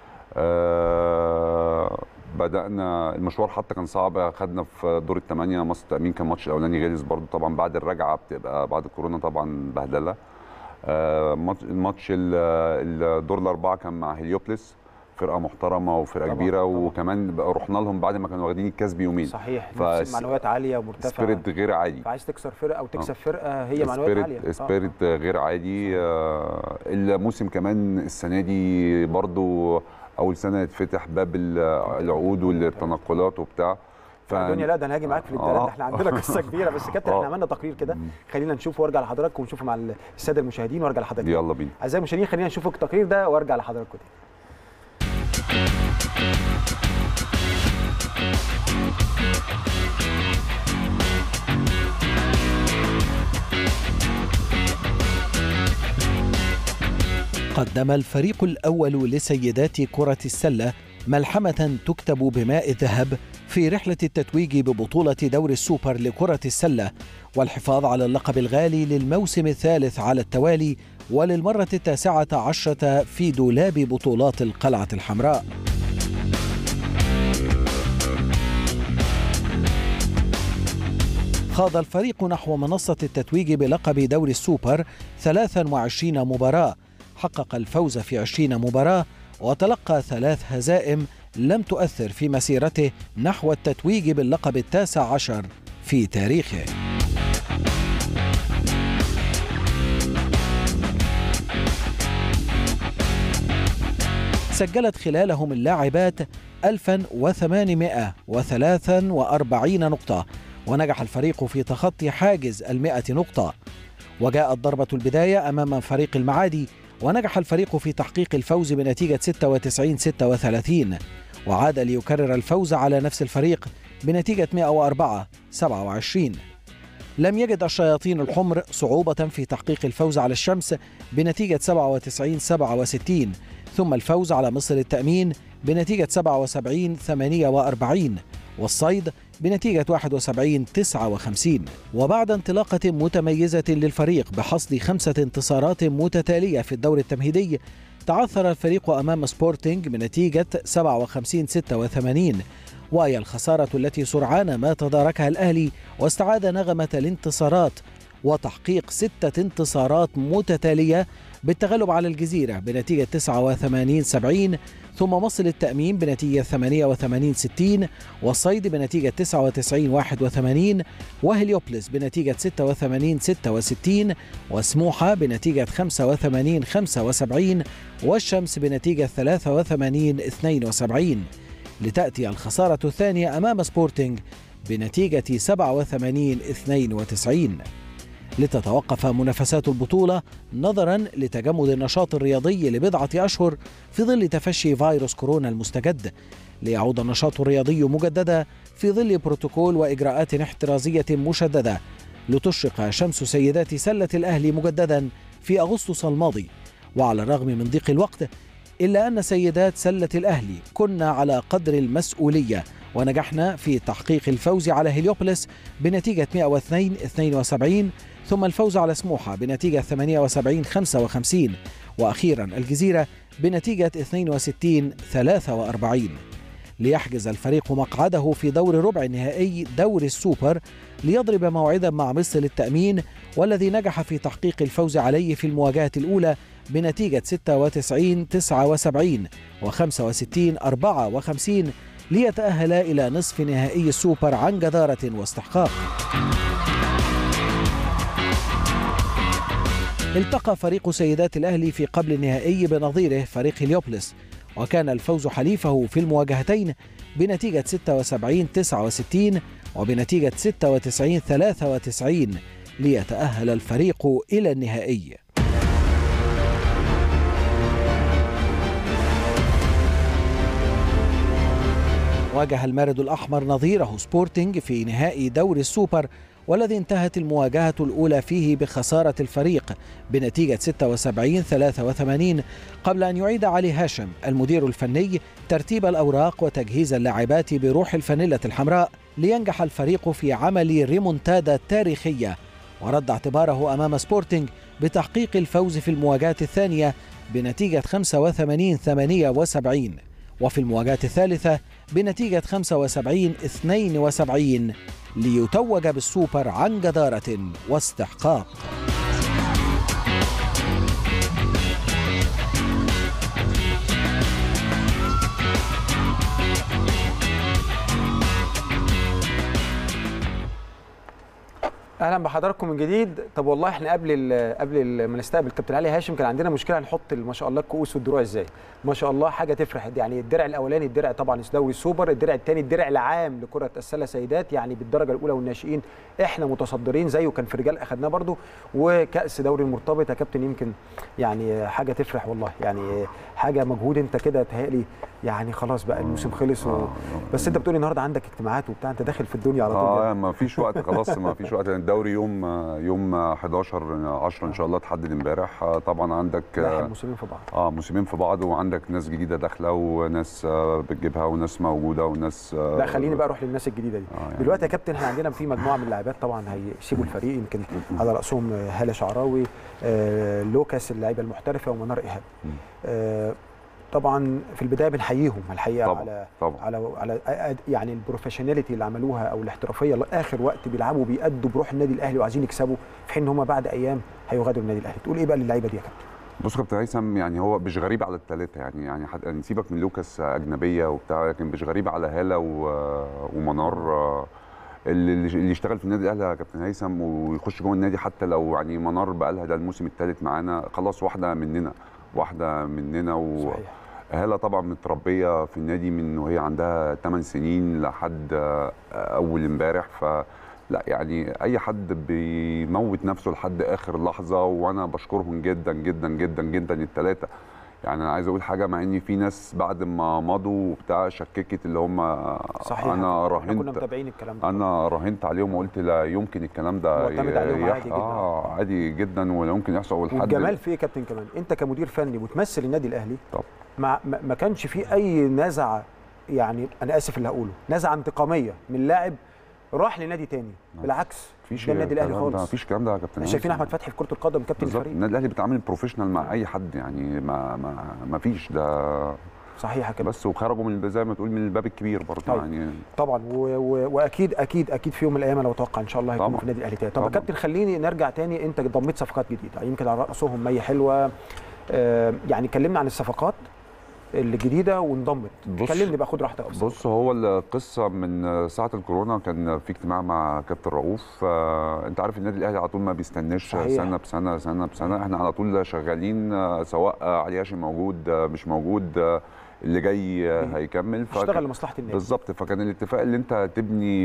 آه، بدانا المشوار حتى كان صعب خدنا في دور الثمانيه مصر التامين كان الماتش الاولاني غلس برضو طبعا بعد الرجعه بتبقى بعد الكورونا طبعا بهدله آه، ماتش- الماتش ال- الدور الاربعه كان مع هليوبلس فرقه محترمه وفرقه طبعاً، كبيره طبعاً. وكمان بقى رحنا لهم بعد ما كانوا واخدين الكاس بيومين صحيح ف- نفس معنويات عاليه ومرتفعه سبيريت غير عادي فعايز تكسر فرقه او تكسب آه. فرقه هي معنويات عاليه سبيريت آه. سبيريت غير عادي آه، الموسم كمان السنه دي برضو اول سنه يتفتح باب ال- العقود والتنقلات وبتاع ف الدنيا لا ده انا هاجي معاك في الابتداء آه. ده احنا عندنا قصه كبيره بس يا كابتن آه. احنا عملنا تقرير كده خلينا نشوفه وارجع لحضراتكم ونشوفه مع الساده المشاهدين وارجع لحضرتك يلا بينا اعزائي المشاهدين خلينا نشوف التقرير ده وارجع لحضراتكم تاني قدم الفريق الأول لسيدات كرة السلة ملحمة تكتب بماء الذهب في رحلة التتويج ببطولة دوري السوبر لكرة السلة والحفاظ على اللقب الغالي للموسم الثالث على التوالي وللمرة التاسعة عشرة في دولاب بطولات القلعة الحمراء خاض الفريق نحو منصة التتويج بلقب دوري السوبر 23 مباراة حقق الفوز في 20 مباراة وتلقى ثلاث هزائم لم تؤثر في مسيرته نحو التتويج باللقب التاسع عشر في تاريخه سجلت خلالهم اللاعبات 1843 نقطة ونجح الفريق في تخطي حاجز المئة نقطة وجاءت ضربة البداية أمام فريق المعادي ونجح الفريق في تحقيق الفوز بنتيجة 96 36 وعاد ليكرر الفوز على نفس الفريق بنتيجة 104 27 لم يجد الشياطين الحمر صعوبة في تحقيق الفوز على الشمس بنتيجة 97 67 ثم الفوز على مصر التأمين بنتيجة 77 48 والصيد بنتيجة 71 59 وبعد انطلاقة متميزة للفريق بحصد خمسة انتصارات متتالية في الدور التمهيدي تعثر الفريق أمام سبورتينج بنتيجة 57 86 وهي الخسارة التي سرعان ما تداركها الأهلي واستعاد نغمة الانتصارات وتحقيق ستة انتصارات متتالية بالتغلب على الجزيرة بنتيجة 89 70 ثم مصر التأمين بنتيجة 88 60 والصيد بنتيجة 99 81 وهليوبلس بنتيجة 86 66 وسموحة بنتيجة 85 75 والشمس بنتيجة 83 72 لتأتي الخسارة الثانية أمام سبورتينج بنتيجة 87 92 لتتوقف منافسات البطولة نظرا لتجمد النشاط الرياضي لبضعة أشهر في ظل تفشي فيروس كورونا المستجد ليعود النشاط الرياضي مجددا في ظل بروتوكول وإجراءات احترازية مشددة لتشرق شمس سيدات سلة الأهلي مجددا في أغسطس الماضي وعلى الرغم من ضيق الوقت إلا أن سيدات سلة الأهلي كنا على قدر المسؤولية ونجحنا في تحقيق الفوز على هليوبلس بنتيجة 102 72 ثم الفوز على سموحة بنتيجة 78 55 وأخيرا الجزيرة بنتيجة 62 43 ليحجز الفريق مقعده في دور ربع نهائي دوري السوبر ليضرب موعدا مع مصر للتأمين والذي نجح في تحقيق الفوز عليه في المواجهة الأولى بنتيجة 96 79 و65 54 ليتأهل إلى نصف نهائي السوبر عن جدارة واستحقاق التقى فريق سيدات الأهلي في قبل النهائي بنظيره فريق هليوبلس وكان الفوز حليفه في المواجهتين بنتيجة 76 69 وبنتيجة 96 93 ليتأهل الفريق إلى النهائي واجه المارد الأحمر نظيره سبورتينج في نهائي دوري السوبر والذي انتهت المواجهة الأولى فيه بخسارة الفريق بنتيجة 76 83 قبل أن يعيد علي هاشم المدير الفني ترتيب الأوراق وتجهيز اللاعبات بروح الفانيلة الحمراء لينجح الفريق في عمل ريمونتادا تاريخية ورد اعتباره أمام سبورتينج بتحقيق الفوز في المواجهة الثانية بنتيجة 85 78 وفي المواجهة الثالثة بنتيجة 75 72 ليتوج بالسوبر عن جدارة واستحقاق اهلا بحضراتكم من جديد طب والله احنا قبل ال قبل ال ما نستقبل كابتن علي هاشم كان عندنا مشكله نحط ما شاء الله الكؤوس والدروع ازاي ما شاء الله حاجه تفرح يعني الدرع الاولاني الدرع طبعا دوري السوبر الدرع الثاني الدرع العام لكره السله سيدات يعني بالدرجه الاولى والناشئين احنا متصدرين زيه كان في رجال اخذناه برده وكاس دوري المرتبط يا كابتن يمكن يعني حاجه تفرح والله يعني حاجه مجهود انت كده تهيألي يعني خلاص بقى الموسم خلص و... بس انت بتقولي النهارده عندك اجتماعات وبتاع انت داخل في الدنيا على طول اه ما فيش وقت خلاص ما فيش وقت الدوري الدوري يوم يوم 11 10 ان شاء الله تحدد امبارح آه، طبعا عندك لا آه، الموسمين في بعض اه موسمين في بعض وعندك ناس جديده داخله وناس آه، بتجيبها وناس موجوده وناس آه، لا خليني بقى اروح للناس الجديده دي آه، يعني دلوقتي يا كابتن احنا عندنا في مجموعه من اللاعبات طبعا هيسيبوا الفريق يمكن على راسهم آه، هاله شعراوي آه، لوكاس اللعيبه المحترفه ومنار ايهاب آه، طبعا في البدايه بنحييهم الحقيقه طبعا على طبعا على على أد- يعني البروفيشناليتي اللي عملوها او الاحترافيه لاخر وقت بيلعبوا بيأدوا بروح النادي الاهلي وعايزين يكسبوا في حين ان هم بعد ايام هيغادروا النادي الاهلي تقول ايه بقى للعيبه دي يا كابتن بص كابتن هيثم يعني هو مش غريب على الثلاثه يعني يعني حد يعني سيبك من لوكاس اجنبيه وبتاع لكن مش غريب على هاله و- ومنار آه، اللي اللي يشتغل في النادي الاهلي يا كابتن هيثم ويخش جوه النادي حتى لو يعني منار بقى لها ده الموسم الثالث معانا خلاص واحده مننا واحده مننا و صحيح هاله طبعا متربيه في النادي من وهي عندها 8 سنين لحد آه، اول امبارح ف لا يعني اي حد بيموت نفسه لحد اخر لحظه وانا بشكرهم جدا جدا جدا جدا الثلاثه يعني انا عايز اقول حاجه مع ان في ناس بعد ما مضوا وبتاع شككت اللي هم صحيح انا احنا كنا راهنت متابعين الكلام ده انا راهنت عليهم وقلت لا يمكن الكلام ده معتمد عليهم يح- عادي جدا. اه عادي جدا ولا يمكن يحصل ولحد والجمال في ايه يا كابتن كمان انت كمدير فني وتمثل النادي الاهلي طب. ما ما ما كانش في اي نزعه يعني انا اسف اللي هقوله نزعه انتقاميه من لاعب راح لنادي تاني بالعكس مفيش ده النادي الاهلي الكلام ده، خالص مفيش الكلام ده يا كابتن احنا شايفين هيثم. احمد فتحي في كره القدم كابتن بالظبط الفريق النادي الاهلي بيتعامل بروفيشنال مع اي حد يعني ما ما ما فيش ده صحيح يا كابتن بس وخرجوا من زي ما تقول من الباب الكبير برضه طيب. يعني طبعا و و واكيد اكيد اكيد في يوم من الايام انا اتوقع ان شاء الله هيكونوا طبعا. في النادي الاهلي تاني طب يا طبعا. كابتن خليني نرجع تاني انت ضميت صفقات جديده يمكن على راسهم مي حلوه آه يعني كلمنا عن الصفقات الجديده وانضمت بص- كلمني بقى خد راحتك في بص هو القصه من ساعه الكورونا كان في اجتماع مع كابتن رؤوف آه، انت عارف النادي الاهلي على طول ما بيستناش صحيح. سنه بسنه سنه بسنه احنا على طول شغالين آه، سواء آه، علي هاشم موجود آه، مش موجود آه، اللي جاي آه، هيكمل فك- اشتغل لمصلحه النادي بالظبط فكان الاتفاق اللي انت تبني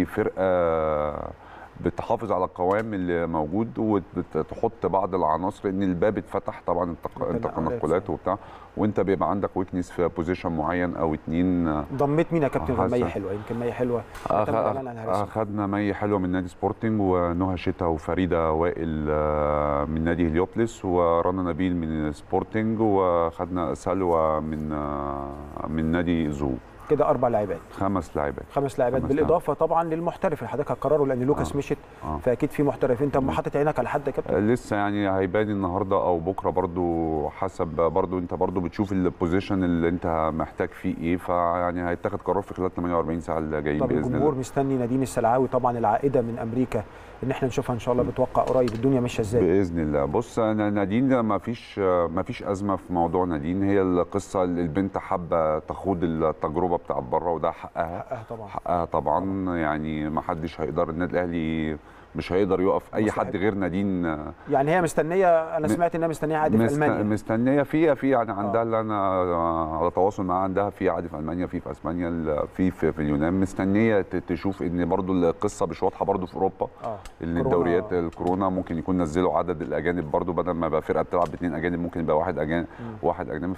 فرقه بتحافظ على القوام اللي موجود وتحط بعض العناصر ان الباب اتفتح طبعا التق- التنقلات التنقلات وبتاع وانت بيبقى عندك ويكنس في بوزيشن معين او اتنين ضميت مين يا كابتن غير مي حسن. حلوه يمكن مي حلوه أخ- تم الإعلان عنها رسمي. اخذنا مي حلوه من نادي سبورتنج ونهى شتا وفريده وائل آه، من نادي هليوبلس ورنا نبيل من سبورتنج واخذنا سلوى من آه، من نادي زو كده اربع لاعبات خمس لاعبات خمس لاعبات خمس بالاضافه طبعا للمحترف اللي حضرتك هتقرره لان لوكاس آه. مشت آه. فاكيد في محترف انت ما حاطط عينك على حد يا كابتن لسه يعني هيبان النهارده او بكره برضو حسب برضو انت برضو بتشوف البوزيشن اللي انت محتاج فيه ايه فيعني هيتاخد قرار في خلال 48 ساعه اللي جايين طب باذن الجمهور الله مستني نادين السلعاوي طبعا العائده من امريكا ان احنا نشوفها ان شاء الله بتوقع قريب الدنيا ماشيه ازاي باذن الله بص انا نادين ما فيش ما فيش ازمه في موضوع نادين هي القصه اللي البنت حابه تخوض التجربه بتاعت بره وده حقها حقها طبعا حقها طبعا يعني ما حدش هيقدر النادي الاهلي مش هيقدر يقف اي مصلحة. حد غير نادين يعني هي مستنيه انا م- سمعت انها مستنيه عادي في مست... المانيا مستنيه فيها في يعني عندها آه. اللي انا على تواصل معاها عندها في عادي في المانيا في في اسبانيا ال- في في, في اليونان مستنيه ت- تشوف ان برضو القصه مش واضحه برضو في اوروبا اه ان كورونا. الدوريات الكورونا ممكن يكون نزلوا عدد الاجانب برضو بدل ما يبقى فرقه بتلعب باثنين اجانب ممكن يبقى واحد اجانب واحد اجنبي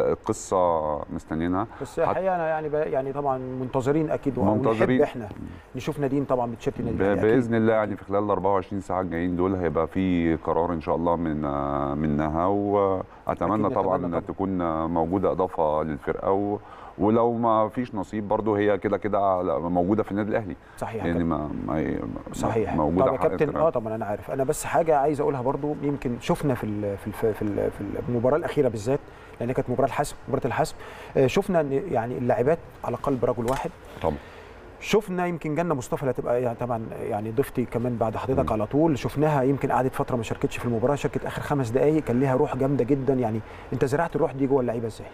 فالقصه مستنيينها بس الحقيقه انا يعني ب- يعني طبعا منتظرين اكيد منتظرين. ونحب احنا نشوف نادين طبعا بتشيرت النادي ب- الأهلي أكيد. باذن الله يعني في خلال ال 24 ساعه الجايين دول هيبقى في قرار ان شاء الله من منها واتمنى أكيد طبعا نتمنى طبعاً. تكون موجوده اضافه للفرقه و ولو ما فيش نصيب برضه هي كده كده على- موجوده في النادي الاهلي صحيح يا يعني كابتن. ما, ما صحيح موجوده طب يا حق كابتن الفرقة. اه طبعا انا عارف انا بس حاجه عايز اقولها برضو يمكن شفنا في ال في ال في, ال في المباراه الاخيره بالذات لان كانت مباراه الحسم مباراه الحسم آه، شفنا ان يعني اللاعبات على قلب رجل واحد طبعا شفنا يمكن جنة مصطفى اللي هتبقى يعني طبعا يعني ضيفتي كمان بعد حضرتك على طول شفناها يمكن قعدت فتره ما شاركتش في المباراه شاركت اخر خمس دقائق كان ليها روح جامده جدا يعني انت زرعت الروح دي جوه اللعيبه ازاي؟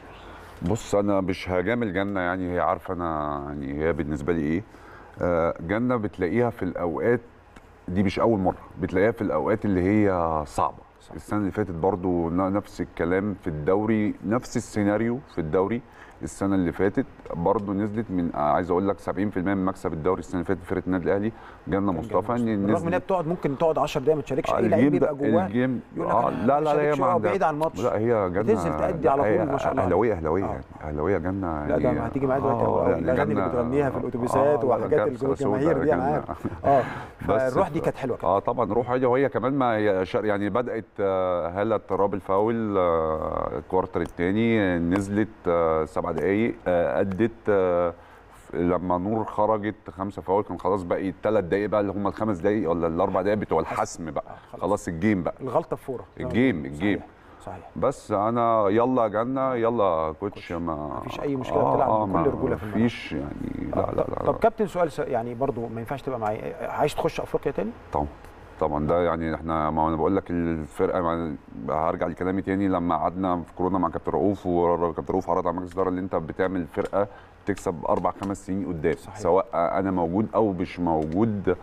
بص انا مش هجامل جنه يعني هي عارفه انا يعني هي بالنسبه لي ايه آه، جنه بتلاقيها في الاوقات دي مش اول مره بتلاقيها في الاوقات اللي هي صعبه السنه اللي فاتت برضو ن- نفس الكلام في الدوري نفس السيناريو في الدوري السنه اللي فاتت برضو نزلت من آه، عايز اقول لك 70% من مكسب الدوري السنه اللي فاتت فرقه النادي الاهلي جالنا مصطفى ان بالرغم ان هي نزلت بتقعد ممكن تقعد 10 دقايق ما تشاركش آه، اي لعيب الجيم بيبقى ده جواه الجيم يقول لك آه أنا لا لا لا هي شاركش ما وهو عندها بعيد عن الماتش. لا هي جالنا بتنزل تأدي على هي طول ما شاء الله. اهلاويه اهلاويه آه. يعني اهلاويه جالنا لا ده يعني ما هتيجي معايا دلوقتي آه، هو يعني الاغاني اللي جالنا- بتغنيها في آه، الاتوبيسات لا، وحاجات كارثة الجماهير سوداء دي انا جالنا. عارف اه بس فالروح دي كانت حلوه كده اه طبعا روح حلوه وهي كمان ما هي شر- يعني بدات آه، هاله تراب الفاول آه، الكوارتر الثاني نزلت آه، سبع دقائق آه، ادت آه، لما نور خرجت خمسه فاول كان خلاص باقي ثلاث دقائق بقى اللي هم الخمس دقائق ولا الاربع دقائق بتوع الحسم بقى خلاص الجيم بقى الغلطه بفوره الجيم الجيم صحيح بس انا يلا جالنا يلا كوتش ما مفيش أي مشكلة، بتلعب بكل ما- رجولة في الملعب. مفيش يعني لا لا لا طب كابتن سؤال س- يعني برضو ما ينفعش تبقى معايا عايز تخش افريقيا تاني طبعا طبعا ده يعني احنا ما انا بقول لك الفرقه مع هرجع لكلامي تاني لما قعدنا في كورونا مع كابتن رؤوف وكابتن رؤوف عرض على مجلس الاداره اللي انت بتعمل فرقه تكسب اربع خمس سنين قدام صحيح. سواء انا موجود او مش موجود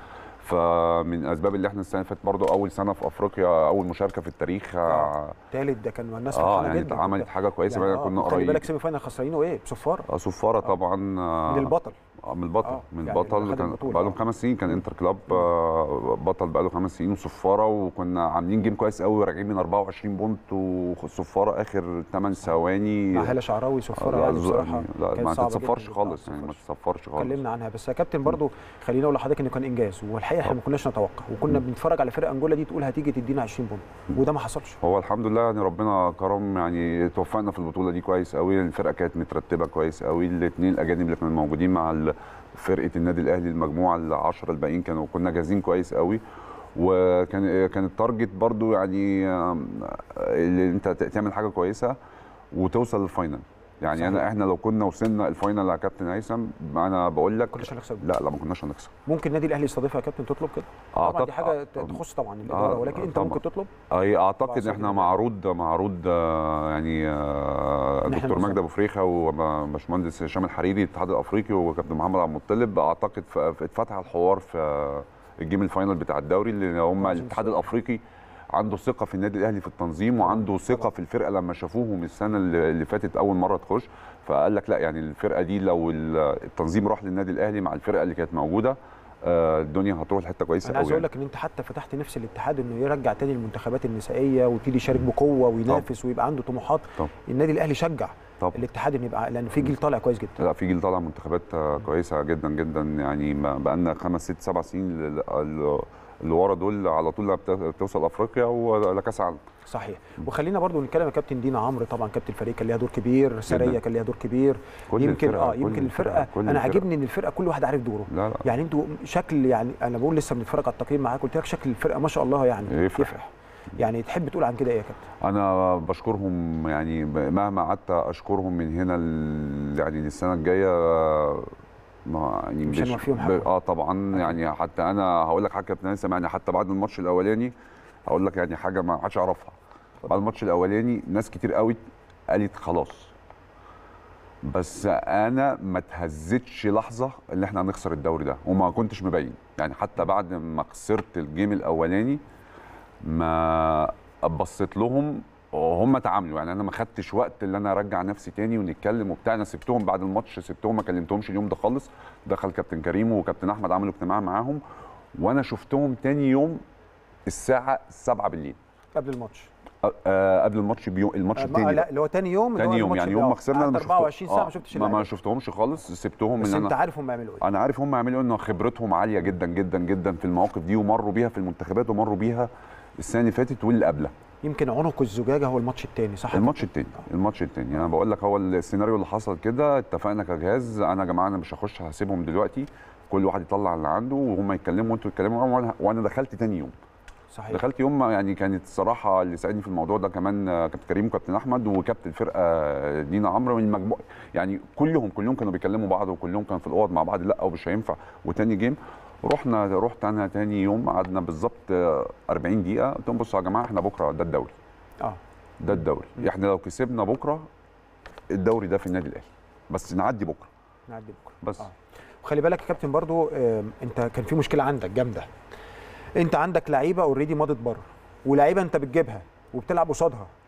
فمن الاسباب اللي احنا السنه اللي فاتت برضو اول سنه في افريقيا اول مشاركه في التاريخ آه. تالت ده كان الناس اه فرحانه يعني جدا اتعملت حاجه كويسه يعني يعني كنا خلي بالك قريب سيمي فاينل خسرانين وايه بصفاره آه، صفاره طبعا آه، من البطل اه من البطل آه، من يعني البطل خد كان البطولة. بقى لهم خمس سنين كان انتر كلاب آه، بطل بقى له خمس سنين وصفاره وكنا عاملين جيم كويس قوي راجعين من 24 بونت وصفاره اخر 8 ثواني مع هاله شعراوي صفاره لا، يعني ز- بصراحه لا كانت ما صعبة تتصفرش جداً. خالص يعني ما تتصفرش خالص اتكلمنا عنها بس يا كابتن برضو خليني اقول لحضرتك انه كان انجاز والحقيقه احنا ما كناش نتوقع وكنا بنتفرج على فرق انجولا دي تقول هتيجي تدينا 20 بونت وده ما حصلش هو الحمد لله يعني ربنا كرم يعني توفقنا في البطوله دي كويس قوي الفرقه كانت مترتبه كويس قوي الاثنين الاجانب اللي كانوا موجودين مع ال- فرقه النادي الاهلي المجموعه العشرة الباقيين كانوا كنا جاهزين كويس قوي وكان كان التارجت برضو يعني آم، اللي انت ت- تعمل حاجه كويسه وتوصل للفاينل يعني صحيح. انا احنا لو كنا وصلنا الفاينل يا كابتن هيثم انا بقول لك كناش هنكسب لا لا ما كناش هنكسب ممكن النادي الاهلي يستضيفها يا كابتن تطلب كده طبعا دي أعتقد- حاجه تخص طبعا الاداره ولكن انت طبعاً. ممكن تطلب اي طبعاً اعتقد صدق احنا معروض معروض آه، يعني آه، إن إحنا دكتور نوصل. مجدي ابو فريخه وباشمهندس هشام الحريري الاتحاد الافريقي وكابتن محمد عبد المطلب اعتقد ف- ف- اتفتح الحوار في الجيم الفاينل بتاع الدوري اللي هم الاتحاد الافريقي عنده ثقه في النادي الاهلي في التنظيم وعنده ثقه في الفرقه لما شافوهم السنه اللي اللي فاتت اول مره تخش فقال لك لا يعني الفرقه دي لو ال- التنظيم راح للنادي الاهلي مع الفرقه اللي كانت موجوده آه، الدنيا هتروح لحته كويسه انا عايز قوي اقول لك ان انت حتى فتحت نفس الاتحاد انه يرجع تاني المنتخبات النسائيه ويبتدي يشارك بقوه وينافس ويبقى عنده طموحات طب. النادي الاهلي شجع طب. الاتحاد انه يبقى لان في جيل طالع كويس جدا لا في جيل طالع منتخبات آه، كويسه جدا جدا يعني بقى لنا خمس ست سبع سنين ل- ل- اللي ورا دول على طول بت- بتوصل افريقيا ولا كاس عالم صحيح وخلينا برضو نتكلم يا كابتن دينا عمرو طبعا كابتن الفريق كان ليها دور كبير سريه كان ليها دور كبير كل يمكن الفرقة، اه كل يمكن الفرقه, الفرقة، كل انا الفرقة. عاجبني ان الفرقه كل واحد عارف دوره لا لا يعني انتوا شكل يعني انا بقول لسه بنتفرج على التقييم معاك قلت لك شكل الفرقه ما شاء الله يعني يفرح. يفرح يعني تحب تقول عن كده ايه يا كابتن انا بشكرهم يعني مهما قعدت اشكرهم من هنا ل- يعني للسنه الجايه آه، ما يعني مش هنوفيهم ب- حقهم. اه طبعا يعني حتى انا هقول لك حاجه يا كابتن هيثم يعني حتى بعد الماتش الاولاني هقول لك يعني حاجه ما حدش يعرفها بعد الماتش الاولاني ناس كتير قوي قالت خلاص بس انا ما اتهزتش لحظه ان احنا هنخسر الدوري ده وما كنتش مبين يعني حتى بعد ما خسرت الجيم الاولاني ما بصيت لهم وهم تعاملوا يعني انا ما خدتش وقت اللي انا ارجع نفسي تاني ونتكلم وبتاع انا سبتهم بعد الماتش سبتهم ما كلمتهمش اليوم ده خالص دخل كابتن كريم وكابتن احمد عملوا اجتماع معاهم وانا شفتهم تاني يوم الساعه 7 بالليل قبل الماتش أه، آه قبل الماتش بيوم الماتش آه، التاني ما- بقى. لا اللي هو تاني يوم اللي هو تاني يوم الماتش يعني بتاعه. يوم ما خسرنا قعدت انا ما شفت- 24 ساعه آه، ما شفتش ما, ما اللعيبة. شفتهمش خالص سبتهم بس ان انت انا عارف هم يعملوا ايه انا عارف هم يعملوا ان خبرتهم عاليه جدا جدا جدا في المواقف دي ومروا بيها في المنتخبات ومروا بيها السنه اللي فاتت واللي قبلها يمكن عنق الزجاجه هو الماتش الثاني صح الماتش التاني الماتش التاني انا بقول لك هو السيناريو اللي حصل كده اتفقنا كجهاز انا يا جماعه انا مش هخش هسيبهم دلوقتي كل واحد يطلع اللي عنده وهم يتكلموا وانتوا تتكلموا وانا وانا دخلت تاني يوم صحيح دخلت يوم ما يعني كانت الصراحه اللي ساعدني في الموضوع ده كمان آه، كابتن كريم وكابتن احمد وكابتن الفرقه آه، دينا عمرو من المجموع يعني كلهم كلهم كانوا بيكلموا بعض وكلهم كانوا في الاوض مع بعض لا ومش هينفع وتاني جيم رحنا رحت انا تاني يوم قعدنا بالظبط آه، 40 دقيقه قلت لهم بصوا يا جماعه احنا بكره ده الدوري اه ده الدوري احنا لو كسبنا بكره الدوري ده في النادي الاهلي بس نعدي بكره نعدي بكره بس وخلي بالك يا كابتن برضو آم، انت كان في مشكله عندك جامده انت عندك لعيبه اوريدي مضت بره ولعيبه انت بتجيبها وبتلعب قصادها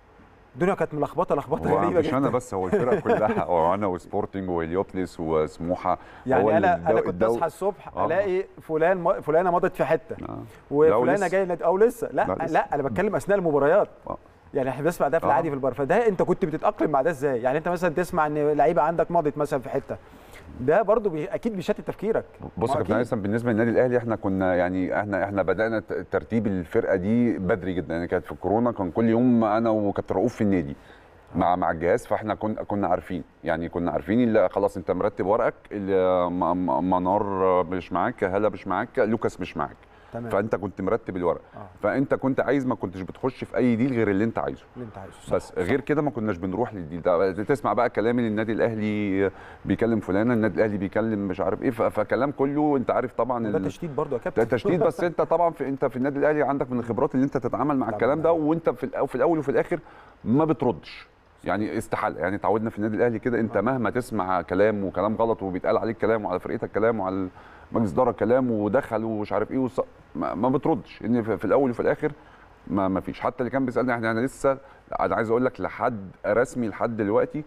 الدنيا كانت ملخبطه لخبطه هو غريبه مش جدا انا بس هو الفرقه كلها هو انا وسبورتنج وهليوبلس وسموحه هو يعني انا الدو- انا كنت الدو- اصحى الصبح آه. الاقي فلان م- فلانه مضت في حته لا وفلانه لسه. جايه نادي- او لسه لا لا لا, لسه. انا بتكلم اثناء المباريات آه. يعني احنا بنسمع ده في آه. العادي في البار فده انت كنت بتتاقلم مع ده ازاي يعني انت مثلا تسمع ان لعيبه عندك مضت مثلا في حته ده برضو بي... اكيد بيشتت تفكيرك بص ما يا كابتن أكيد. هيثم بالنسبه للنادي الاهلي احنا كنا يعني احنا احنا بدانا ت- ترتيب الفرقه دي بدري جدا يعني كانت في الكورونا كان كل يوم انا وكابتن رؤوف في النادي مع مع الجهاز فاحنا كنا كنا عارفين يعني كنا عارفين اللي خلاص انت مرتب ورقك اللي م- م- منار مش معاك هلا مش معاك لوكاس مش معاك تمام فانت كنت مرتب الورق آه. فانت كنت عايز ما كنتش بتخش في اي ديل غير اللي انت عايزه اللي انت عايزه صح. بس غير كده ما كناش بنروح للديل ده تسمع بقى كلام اللي النادي الاهلي بيكلم فلانه النادي الاهلي بيكلم مش عارف ايه ف- فكلام كله انت عارف طبعا ده ال- تشتيت برضو يا كابتن ده تشتيت بس انت طبعا في انت في النادي الاهلي عندك من الخبرات اللي انت تتعامل مع طبعاً. الكلام ده وانت في الأو- في الاول وفي الاخر ما بتردش يعني استحاله يعني اتعودنا في النادي الاهلي كده انت مهما تسمع كلام وكلام غلط وبيتقال عليك كلام وعلى فرقتك كلام وعلى مجلس اداره كلام ودخل ومش عارف ايه وص... ما, ما بتردش ان في في الاول وفي الاخر ما ما فيش حتى اللي كان بيسالني احنا انا لسه انا عايز اقول لك لحد رسمي لحد دلوقتي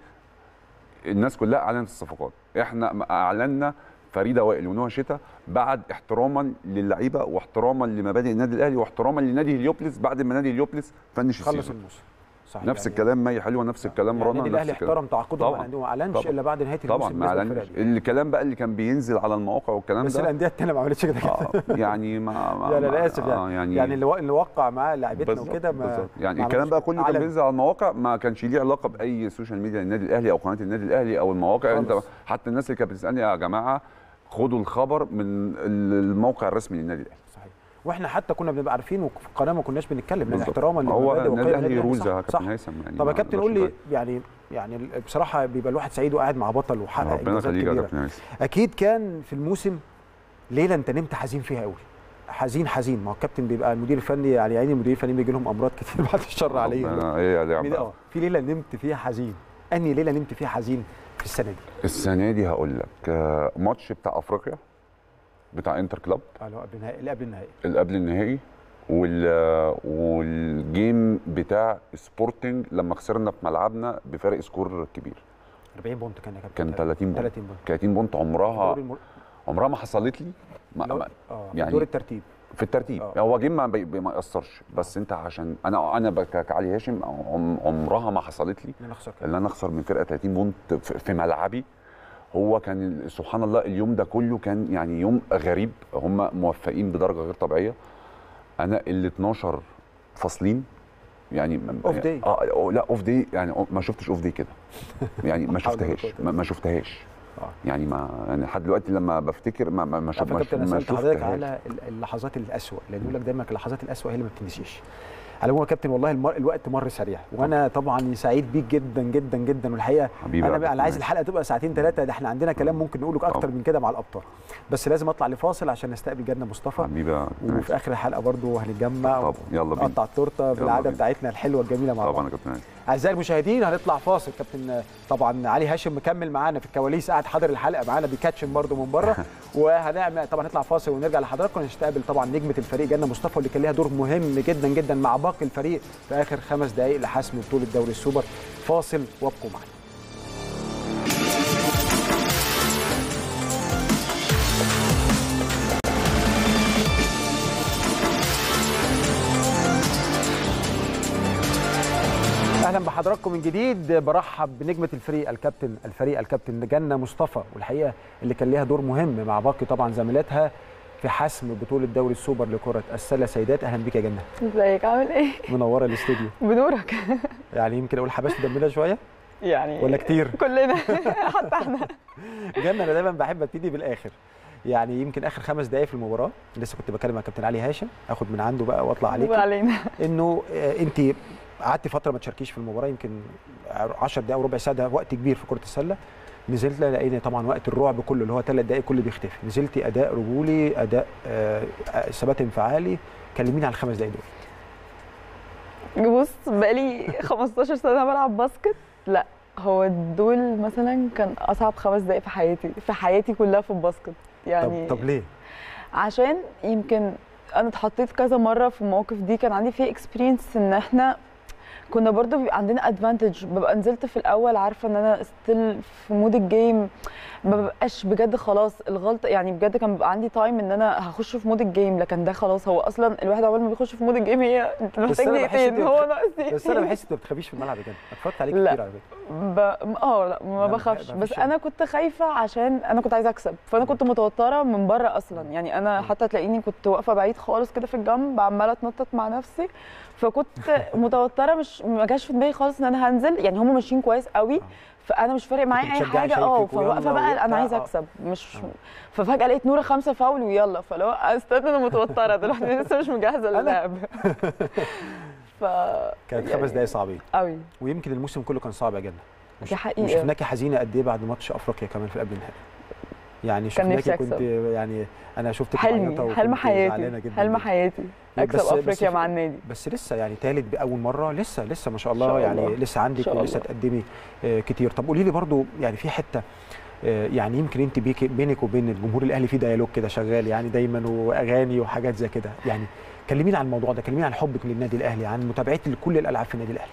الناس كلها اعلنت الصفقات احنا اعلنا فريده وائل ونوى شتا بعد احتراما للعيبه واحتراما لمبادئ النادي الاهلي واحتراما لنادي هليوبلس بعد ما نادي هليوبلس فنش خلص السيزون الموسم صحيح نفس يعني الكلام مي حلوه نفس الكلام يعني رنا النادي نفس الاهلي الكلام احترم تعاقده طبعاً. مع الانديه وما اعلنش طبعاً. الا بعد نهايه طبعا الموسم ما بالنسبة اعلنش للفرقة دي. الكلام بقى اللي كان بينزل على المواقع والكلام بس ده الانديه التانيه ما عملتش كده آه يعني ما, ما لا لا ما- لا اسف يعني آه يعني, يعني اللي و- اللي وقع معاه لعيبتنا بالظبط، وكده ما بالظبط. يعني ما الكلام عملوش بقى كده. كله كان علني. بينزل على المواقع ما كانش ليه علاقه باي سوشيال ميديا للنادي الاهلي او قناه النادي الاهلي او المواقع انت خالص. حتى الناس اللي كانت بتسالني يا جماعه خدوا الخبر من الموقع الرسمي للنادي الاهلي صحيح واحنا حتى كنا بنبقى عارفين وفي القناه ما كناش بنتكلم لان بالظبط. احتراما هو للمبادئ النادي وقيم الاهلي رولز صح- يا صح. كابتن هيثم يعني طب يا ما كابتن نقدرش قول لي نغير. يعني يعني بصراحه بيبقى الواحد سعيد وقاعد مع بطل وحقق ربنا انجازات يخليك يا كبيره كابتن هيثم اكيد كان في الموسم ليله انت نمت حزين فيها قوي حزين حزين ما هو الكابتن بيبقى المدير الفني يعني عيني المدير الفني بيجي لهم امراض كتير بعد الشر عليهم ربنا ايه يا في- لعبة. اه في ليله نمت فيها حزين انهي ليله نمت فيها حزين في السنه دي السنه دي هقول لك آه، ماتش بتاع افريقيا بتاع انتر كلاب اه اللي هو قبل النهائي اللي قبل النهائي اللي قبل النهائي وال والجيم بتاع سبورتنج لما خسرنا في ملعبنا بفارق سكور كبير 40 بونت كان يا كابتن كان 30 بونت 30 بونت 30 بونت عمرها دوري المر... عمرها ما حصلت لي ما لو- ما اه يعني دور الترتيب في الترتيب آه. هو جيم ما, بي... ما ياثرش بس انت عشان انا انا بك- كعلي هاشم عم... عمرها ما حصلت لي ان انا اخسر كده ان انا اخسر من فرقه 30 بونت في في ملعبي هو كان ال- سبحان الله اليوم ده كله كان يعني يوم غريب هم موفقين بدرجه غير طبيعيه انا ال 12 فاصلين يعني م- Off day. اه لا اوف دي يعني ما شفتش اوف دي كده يعني ما حول ولا شفتهاش قوة ما, ما شفتهاش آه. يعني ما يعني لحد دلوقتي لما بفتكر ما ما ما, عارف يا ما, كابتن انا ما سالت حضرتك شفتهاش. على ال- اللحظات الاسوء لان يقول لك دايما اللحظات الاسوء هي اللي ما بتنسيش على العموم يا كابتن والله المر... الوقت مر سريع وانا طبعا سعيد بيك جدا جدا جدا والحقيقه حبيبي انا يا بقى انا عايز كابتن الحلقه تبقى ساعتين ثلاثه ده احنا عندنا كلام ممكن نقوله اكتر طبعا. من كده مع الابطال بس لازم اطلع لفاصل عشان نستقبل جنة مصطفى حبيبي يا كابتن وفي اخر الحلقه برضو هنتجمع طب يلا بينا نقطع التورته يلا بالعاده بينا. بتاعتنا الحلوه الجميله مع بعض طبعا يا كابتن هاني. اعزائي المشاهدين هنطلع فاصل كابتن طبعا علي هاشم مكمل معانا في الكواليس قاعد حاضر الحلقه معانا بيكاتشن برده من بره وهنعمل طبعا نطلع فاصل ونرجع لحضراتكم نستقبل طبعا نجمه الفريق جنة مصطفى واللي كان ليها دور مهم جدا جدا مع باقي الفريق في اخر خمس دقائق لحسم بطوله دوري السوبر فاصل وابقوا معنا اهلا بحضراتكم من جديد برحب بنجمه الفريق الكابتن الفريق الكابتن جنة مصطفى والحقيقه اللي كان ليها دور مهم مع باقي طبعا زميلاتها في حسم بطوله دوري السوبر لكره السله سيدات اهلا بيك يا جنة ازيك عامل ايه؟ منوره الاستوديو بدورك يعني يمكن اقول حبست دمنا شويه يعني ولا كتير كلنا حتى احنا جنة انا دايما بحب ابتدي بالاخر يعني يمكن اخر خمس دقائق في المباراه لسه كنت بكلم مع كابتن علي هاشم اخد من عنده بقى واطلع عليك علينا انه آه، انت قعدتي فتره ما تشاركيش في المباراه يمكن 10 دقائق وربع ساعه ده وقت كبير في كره السله نزلت لقينا طبعا وقت الرعب كله اللي هو ثلاث دقائق كله بيختفي نزلتي اداء رجولي اداء آه، آه، ثبات انفعالي كلميني على الخمس دقائق دول بص بقالي 15 سنه بلعب باسكت لا هو دول مثلا كان اصعب خمس دقايق في حياتي في حياتي كلها في الباسكت يعني طب طب ليه؟ عشان يمكن انا اتحطيت كذا مره في المواقف دي كان عندي فيه اكسبيرينس ان احنا كنا برضو بيبقى عندنا ادفانتج ببقى نزلت في الاول عارفه ان انا ستيل في مود الجيم ما ببقاش بجد خلاص الغلطه يعني بجد كان بيبقى عندي تايم ان انا هخش في مود الجيم لكن ده خلاص هو اصلا الواحد اول ما بيخش في مود الجيم هي انت بس محتاج أنا بحس دقيقتين إنت هو بتخ- ناقص دقيقتين بس انا بحس انت ما بتخافيش في الملعب يا جدع اتفرجت عليك لا. كتير على فكره ب... اه لا ما لا، بخافش ما بس فيش انا كنت خايفه عشان انا كنت عايزه اكسب فانا كنت متوتره من بره اصلا يعني انا حتى تلاقيني كنت واقفه بعيد خالص كده في الجنب عماله اتنطط مع نفسي فكنت متوتره مش ما جاش في دماغي خالص ان انا هنزل يعني هم ماشيين كويس قوي فانا مش فارق معايا اي بتشجعي حاجه اه شايفك ويلا فواقفه بقى وبتاع، انا عايزه آه. اكسب مش ففجاه لقيت نوره خمسه فاول ويلا فلو استنى انا متوتره دلوقتي لسه مش مجهزه للعب ف كانت يعني خمس دقايق صعبين قوي ويمكن الموسم كله كان صعب يا جنة مش دي حقيقة. مش شفناكي حزينه قد ايه بعد ماتش افريقيا كمان في قبل النهائي يعني كان نفسي شفناكي كنت أكسب. يعني انا شفتك حلمي معيطة حلم وكنت حياتي زعلانة جدا حلم جدا. حياتي اكسب بس- بس افريقيا في- مع النادي بس لسه يعني تالت باول مره لسه لسه ما شاء الله شاء يعني الله. لسه إن عندك شاء ولسه الله. تقدمي آه، كتير طب قولي لي برضو يعني في حته آه، يعني يمكن انت بيك بينك وبين الجمهور الاهلي في ديالوج كده شغال يعني دايما واغاني وحاجات زي كده يعني كلميني عن الموضوع ده كلميني عن حبك للنادي الاهلي عن متابعتي لكل الالعاب في النادي الاهلي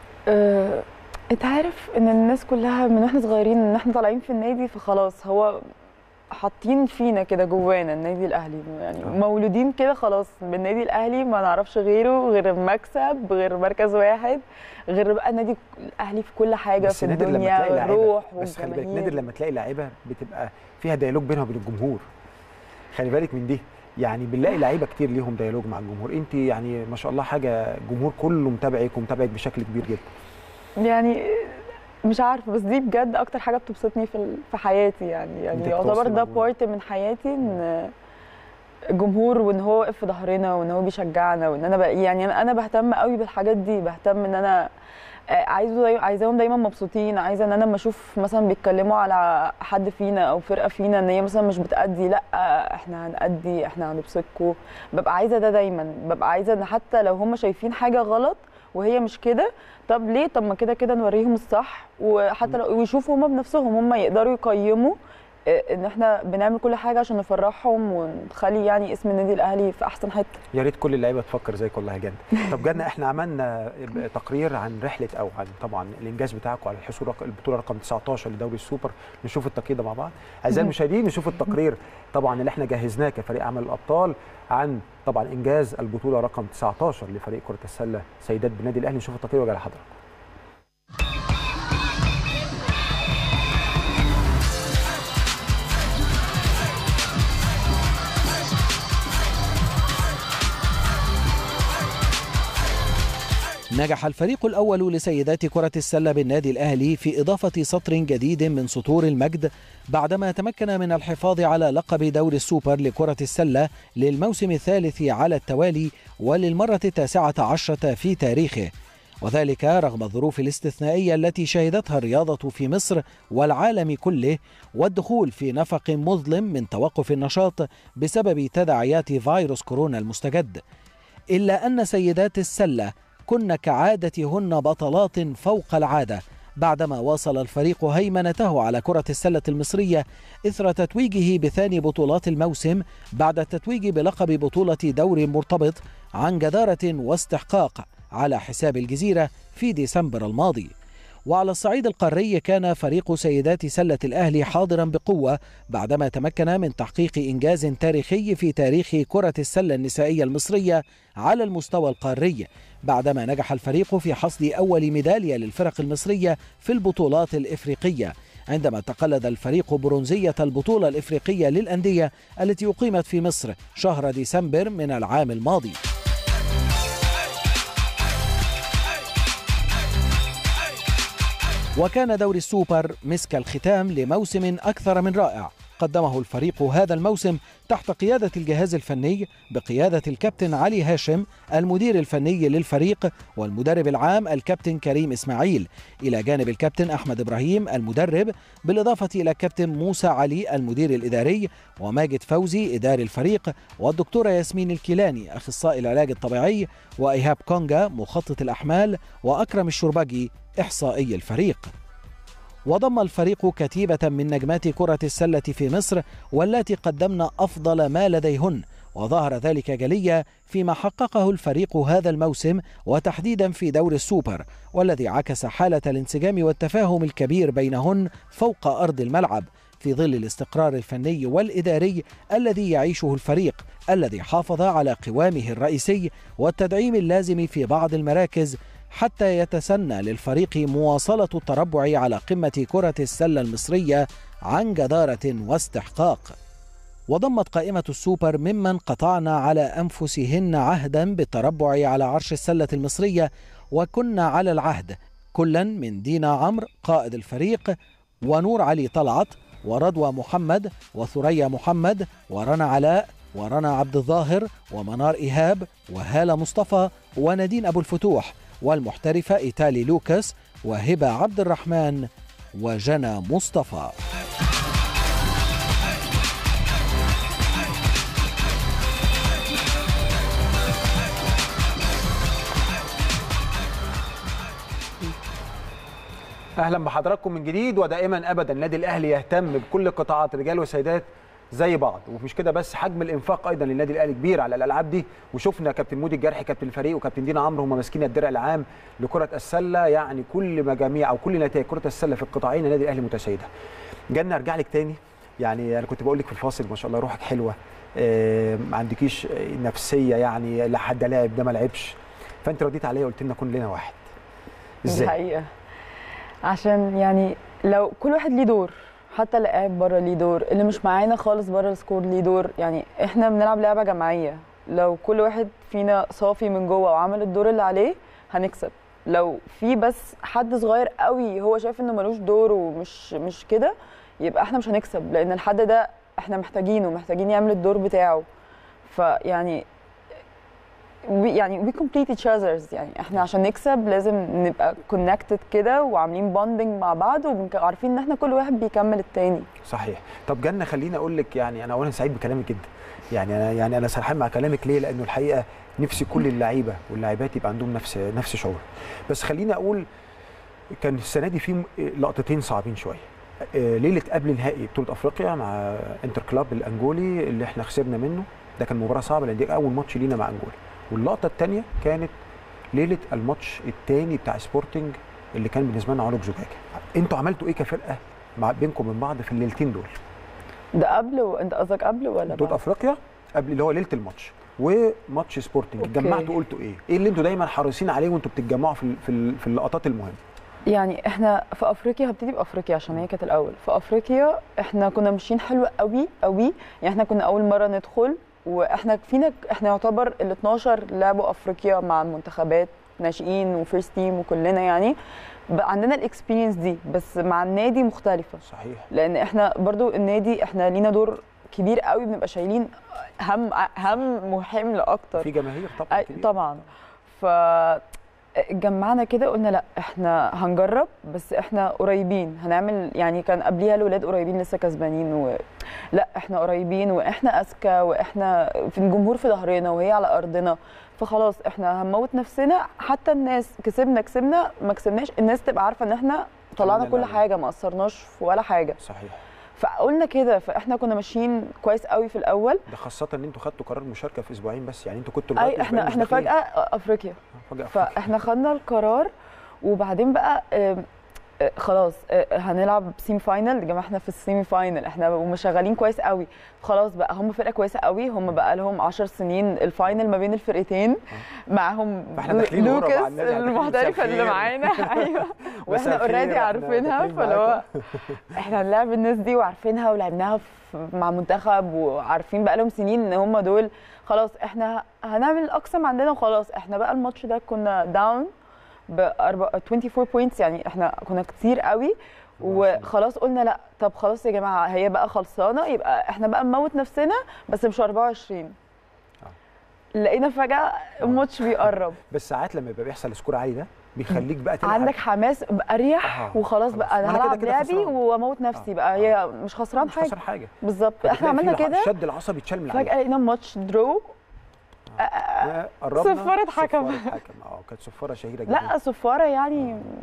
أه، انت عارف ان الناس كلها من واحنا صغيرين ان احنا طالعين في النادي فخلاص هو حاطين فينا كده جوانا النادي الاهلي يعني مولودين كده خلاص بالنادي الاهلي ما نعرفش غيره غير المكسب غير مركز واحد غير بقى النادي الاهلي في كل حاجه بس في نادر لما الدنيا تلاقي لعيبه روح بس خلي بالك والجماهير. نادر لما تلاقي لعيبه بتبقى فيها ديالوج بينها وبين الجمهور خلي بالك من دي يعني بنلاقي لعيبه كتير ليهم ديالوج مع الجمهور انت يعني ما شاء الله حاجه الجمهور كله متابعك ومتابعك بشكل كبير جدا يعني مش عارفه بس دي بجد اكتر حاجه بتبسطني في ال- في حياتي يعني يعني إنك يعتبر تواصلي ده مع الجمهور. بارت من حياتي ان الجمهور وان هو واقف في ظهرنا وان هو بيشجعنا وان انا بقى يعني انا انا بهتم قوي بالحاجات دي بهتم ان انا آه، عايزه داي- عايزاهم دايما مبسوطين عايزه ان انا لما اشوف مثلا بيتكلموا على حد فينا او فرقه فينا ان هي مثلا مش بتأدي لا احنا هنأدي احنا هنبسطكم ببقى عايزه ده دايما ببقى عايزه ان حتى لو هم شايفين حاجه غلط وهي مش كده طب ليه طب ما كده كده نوريهم الصح وحتى لو ويشوفوا هم بنفسهم هم يقدروا يقيموا آه، ان احنا بنعمل كل حاجه عشان نفرحهم ونخلي يعني اسم النادي الاهلي في احسن حته يا ريت كل اللعيبه تفكر زيك والله يا جنة طب جنة احنا عملنا تقرير عن رحله او عن طبعا الانجاز بتاعكم على الحصول رق- البطوله رقم 19 لدوري السوبر نشوف التقرير ده مع بعض اعزائي المشاهدين نشوف التقرير طبعا اللي احنا جهزناه كفريق عمل الابطال عن طبعا انجاز البطوله رقم 19 لفريق كره السله سيدات بالنادي الاهلي نشوف التقرير وجاي لحضرتك نجح الفريق الأول لسيدات كرة السلة بالنادي الأهلي في إضافة سطر جديد من سطور المجد بعدما تمكن من الحفاظ على لقب دوري السوبر لكرة السلة للموسم الثالث على التوالي وللمرة التاسعة عشرة في تاريخه وذلك رغم الظروف الاستثنائية التي شهدتها الرياضة في مصر والعالم كله والدخول في نفق مظلم من توقف النشاط بسبب تداعيات فيروس كورونا المستجد إلا أن سيدات السلة كن كعادتهن بطلات فوق العادة بعدما واصل الفريق هيمنته على كرة السلة المصرية إثر تتويجه بثاني بطولات الموسم بعد التتويج بلقب بطولة دوري مرتبط عن جدارة واستحقاق على حساب الجزيرة في ديسمبر الماضي وعلى الصعيد القاري كان فريق سيدات سلة الأهلي حاضرا بقوة بعدما تمكن من تحقيق إنجاز تاريخي في تاريخ كرة السلة النسائية المصرية على المستوى القاري بعدما نجح الفريق في حصد أول ميدالية للفرق المصرية في البطولات الإفريقية عندما تقلد الفريق برونزية البطولة الإفريقية للأندية التي أقيمت في مصر شهر ديسمبر من العام الماضي وكان دوري السوبر مسك الختام لموسم أكثر من رائع قدمه الفريق هذا الموسم تحت قيادة الجهاز الفني بقيادة الكابتن علي هاشم المدير الفني للفريق والمدرب العام الكابتن كريم إسماعيل إلى جانب الكابتن أحمد إبراهيم المدرب بالإضافة إلى الكابتن موسى علي المدير الإداري وماجد فوزي إداري الفريق والدكتورة ياسمين الكيلاني أخصائي العلاج الطبيعي وإيهاب كونجا مخطط الأحمال وأكرم الشربجي إحصائي الفريق وضم الفريق كتيبة من نجمات كرة السلة في مصر واللاتي قدمن أفضل ما لديهن وظهر ذلك جليا فيما حققه الفريق هذا الموسم وتحديدا في دور السوبر والذي عكس حالة الانسجام والتفاهم الكبير بينهن فوق أرض الملعب في ظل الاستقرار الفني والإداري الذي يعيشه الفريق الذي حافظ على قوامه الرئيسي والتدعيم اللازم في بعض المراكز حتى يتسنى للفريق مواصلة التربع على قمة كرة السلة المصرية عن جدارة واستحقاق وضمت قائمة السوبر ممن قطعنا على أنفسهن عهدا بالتربع على عرش السلة المصرية وكنا على العهد كلا من دينا عمرو قائد الفريق ونور علي طلعت ورضوى محمد وثريا محمد ورنا علاء ورنا عبد الظاهر ومنار إيهاب وهالة مصطفى ونادين أبو الفتوح والمحترفة إيتالي لوكاس وهبة عبد الرحمن وجنى مصطفى اهلا بحضراتكم من جديد ودائما ابدا النادي الاهلي يهتم بكل قطاعات رجال وسيدات زي بعض ومش كده بس حجم الانفاق ايضا للنادي الاهلي كبير على الالعاب دي وشفنا كابتن مودي الجرحي كابتن الفريق وكابتن دينا عمرو هم ماسكين الدرع العام لكره السله يعني كل مجاميع او كل نتائج كره السله في القطاعين النادي الاهلي متسيده. جنة ارجع لك تاني يعني انا كنت بقول لك في الفاصل ما شاء الله روحك حلوه آه، ما عندكيش نفسيه يعني لا حد لاعب ده ما لعبش فانت رديت عليا وقلت لنا كلنا واحد دي ازاي؟ حقيقة عشان يعني لو كل واحد ليه دور حتى اللي قاعد بره ليه دور اللي مش معانا خالص بره السكور ليه دور يعني احنا بنلعب لعبة جماعية لو كل واحد فينا صافي من جوه وعمل الدور اللي عليه هنكسب لو في بس حد صغير قوي هو شايف انه ملوش دور ومش مش كده يبقى احنا مش هنكسب لان الحد ده احنا محتاجينه محتاجين يعمل الدور بتاعه فيعني we يعني we complete each others يعني احنا عشان نكسب لازم نبقى connected كده وعاملين bonding مع بعض وعارفين ان احنا كل واحد بيكمل التاني صحيح طب جنة خليني اقول لك يعني انا اولا سعيد بكلامك جدا يعني انا يعني انا سرحان مع كلامك ليه لانه الحقيقه نفسي كل اللعيبه واللاعبات يبقى عندهم نفس نفس شعور بس خليني اقول كان السنه دي في لقطتين صعبين شويه آه، ليله قبل نهائي بطوله افريقيا مع انتر كلاب الانجولي اللي احنا خسرنا منه ده كان مباراه صعبه لان دي اول ماتش لينا مع انجولا واللقطه الثانيه كانت ليله الماتش الثاني بتاع سبورتنج اللي كان بالنسبه لنا عنق زجاجه انتوا عملتوا ايه كفرقه مع بينكم وبين بعض في الليلتين دول ده قبل وانت قصدك قبل ولا بطوله بعد؟ افريقيا قبل اللي هو ليله الماتش وماتش سبورتنج أوكي. اتجمعتوا قلتوا ايه ايه اللي انتوا دايما حريصين عليه وانتوا بتتجمعوا في ال- في ال- في اللقطات المهمه يعني احنا في افريقيا هبتدي بافريقيا عشان هي كانت الاول في افريقيا احنا كنا ماشيين حلو قوي قوي يعني احنا كنا اول مره ندخل واحنا فينا احنا يعتبر ال 12 لعبوا افريقيا مع المنتخبات ناشئين وفيرست تيم وكلنا يعني بقى عندنا الاكسبيرينس دي بس مع النادي مختلفه صحيح لان احنا برضو النادي احنا لينا دور كبير قوي بنبقى شايلين هم هم وحمل اكتر في جماهير طبعا أي- طبعا ف اتجمعنا كده قلنا لا احنا هنجرب بس احنا قريبين هنعمل يعني كان قبليها الولاد قريبين لسه كسبانين و... لا احنا قريبين واحنا اذكى واحنا في الجمهور في ظهرنا وهي على ارضنا فخلاص احنا هنموت نفسنا حتى الناس كسبنا كسبنا ما كسبناش الناس تبقى عارفه ان احنا طلعنا عملنا كل اللي علينا. حاجه ما قصرناش في ولا حاجه صحيح فقلنا كده فاحنا كنا ماشيين كويس قوي في الاول ده خاصه ان انتوا خدتوا قرار مشاركه في اسبوعين بس يعني انتوا كنتوا لغاية اي احنا أسبوعين احنا مش داخلين. فجاه افريقيا فجاه فاحنا خدنا القرار وبعدين بقى آم، آه، خلاص آه، هنلعب سيمي فاينل يا جماعه احنا في السيمي فاينل احنا ومشغلين كويس قوي خلاص بقى هم فرقه كويسه قوي هم بقى لهم 10 سنين الفاينل ما بين الفرقتين معاهم فاحنا داخلين ورا لوكاس مع الناس، داخلين المحترفه مساء اللي الخير. معانا ايوه مساء واحنا الخير، اوريدي إحنا عارفينها داخلين فاللي هو معاكم. احنا هنلاعب الناس دي وعارفينها ولعبناها في- مع منتخب وعارفين بقى لهم سنين ان هم دول خلاص احنا هنعمل الاقصى ما عندنا وخلاص احنا بقى الماتش ده كنا داون ب 24 بوينتس يعني احنا كنا كتير قوي وخلاص قلنا لا طب خلاص يا جماعه هي بقى خلصانه يبقى احنا بقى نموت نفسنا بس مش 24 لقينا فجاه الماتش بيقرب بس ساعات لما يبقى بيحصل سكور عالي ده بيخليك بقى تلعب عندك حماس اريح آه، وخلاص بقى ما انا أنا كده هلعب كده لعبي خسران. واموت نفسي بقى هي مش خسران مش حاجه خسران حاجه بالظبط فتلاقي احنا عملنا في كده الشد العصبي اتشال من فجاه العين لقينا ماتش درو قربنا صفارة حكم. صفارة حكم اه كانت صفاره شهيره جدا لا صفاره يعني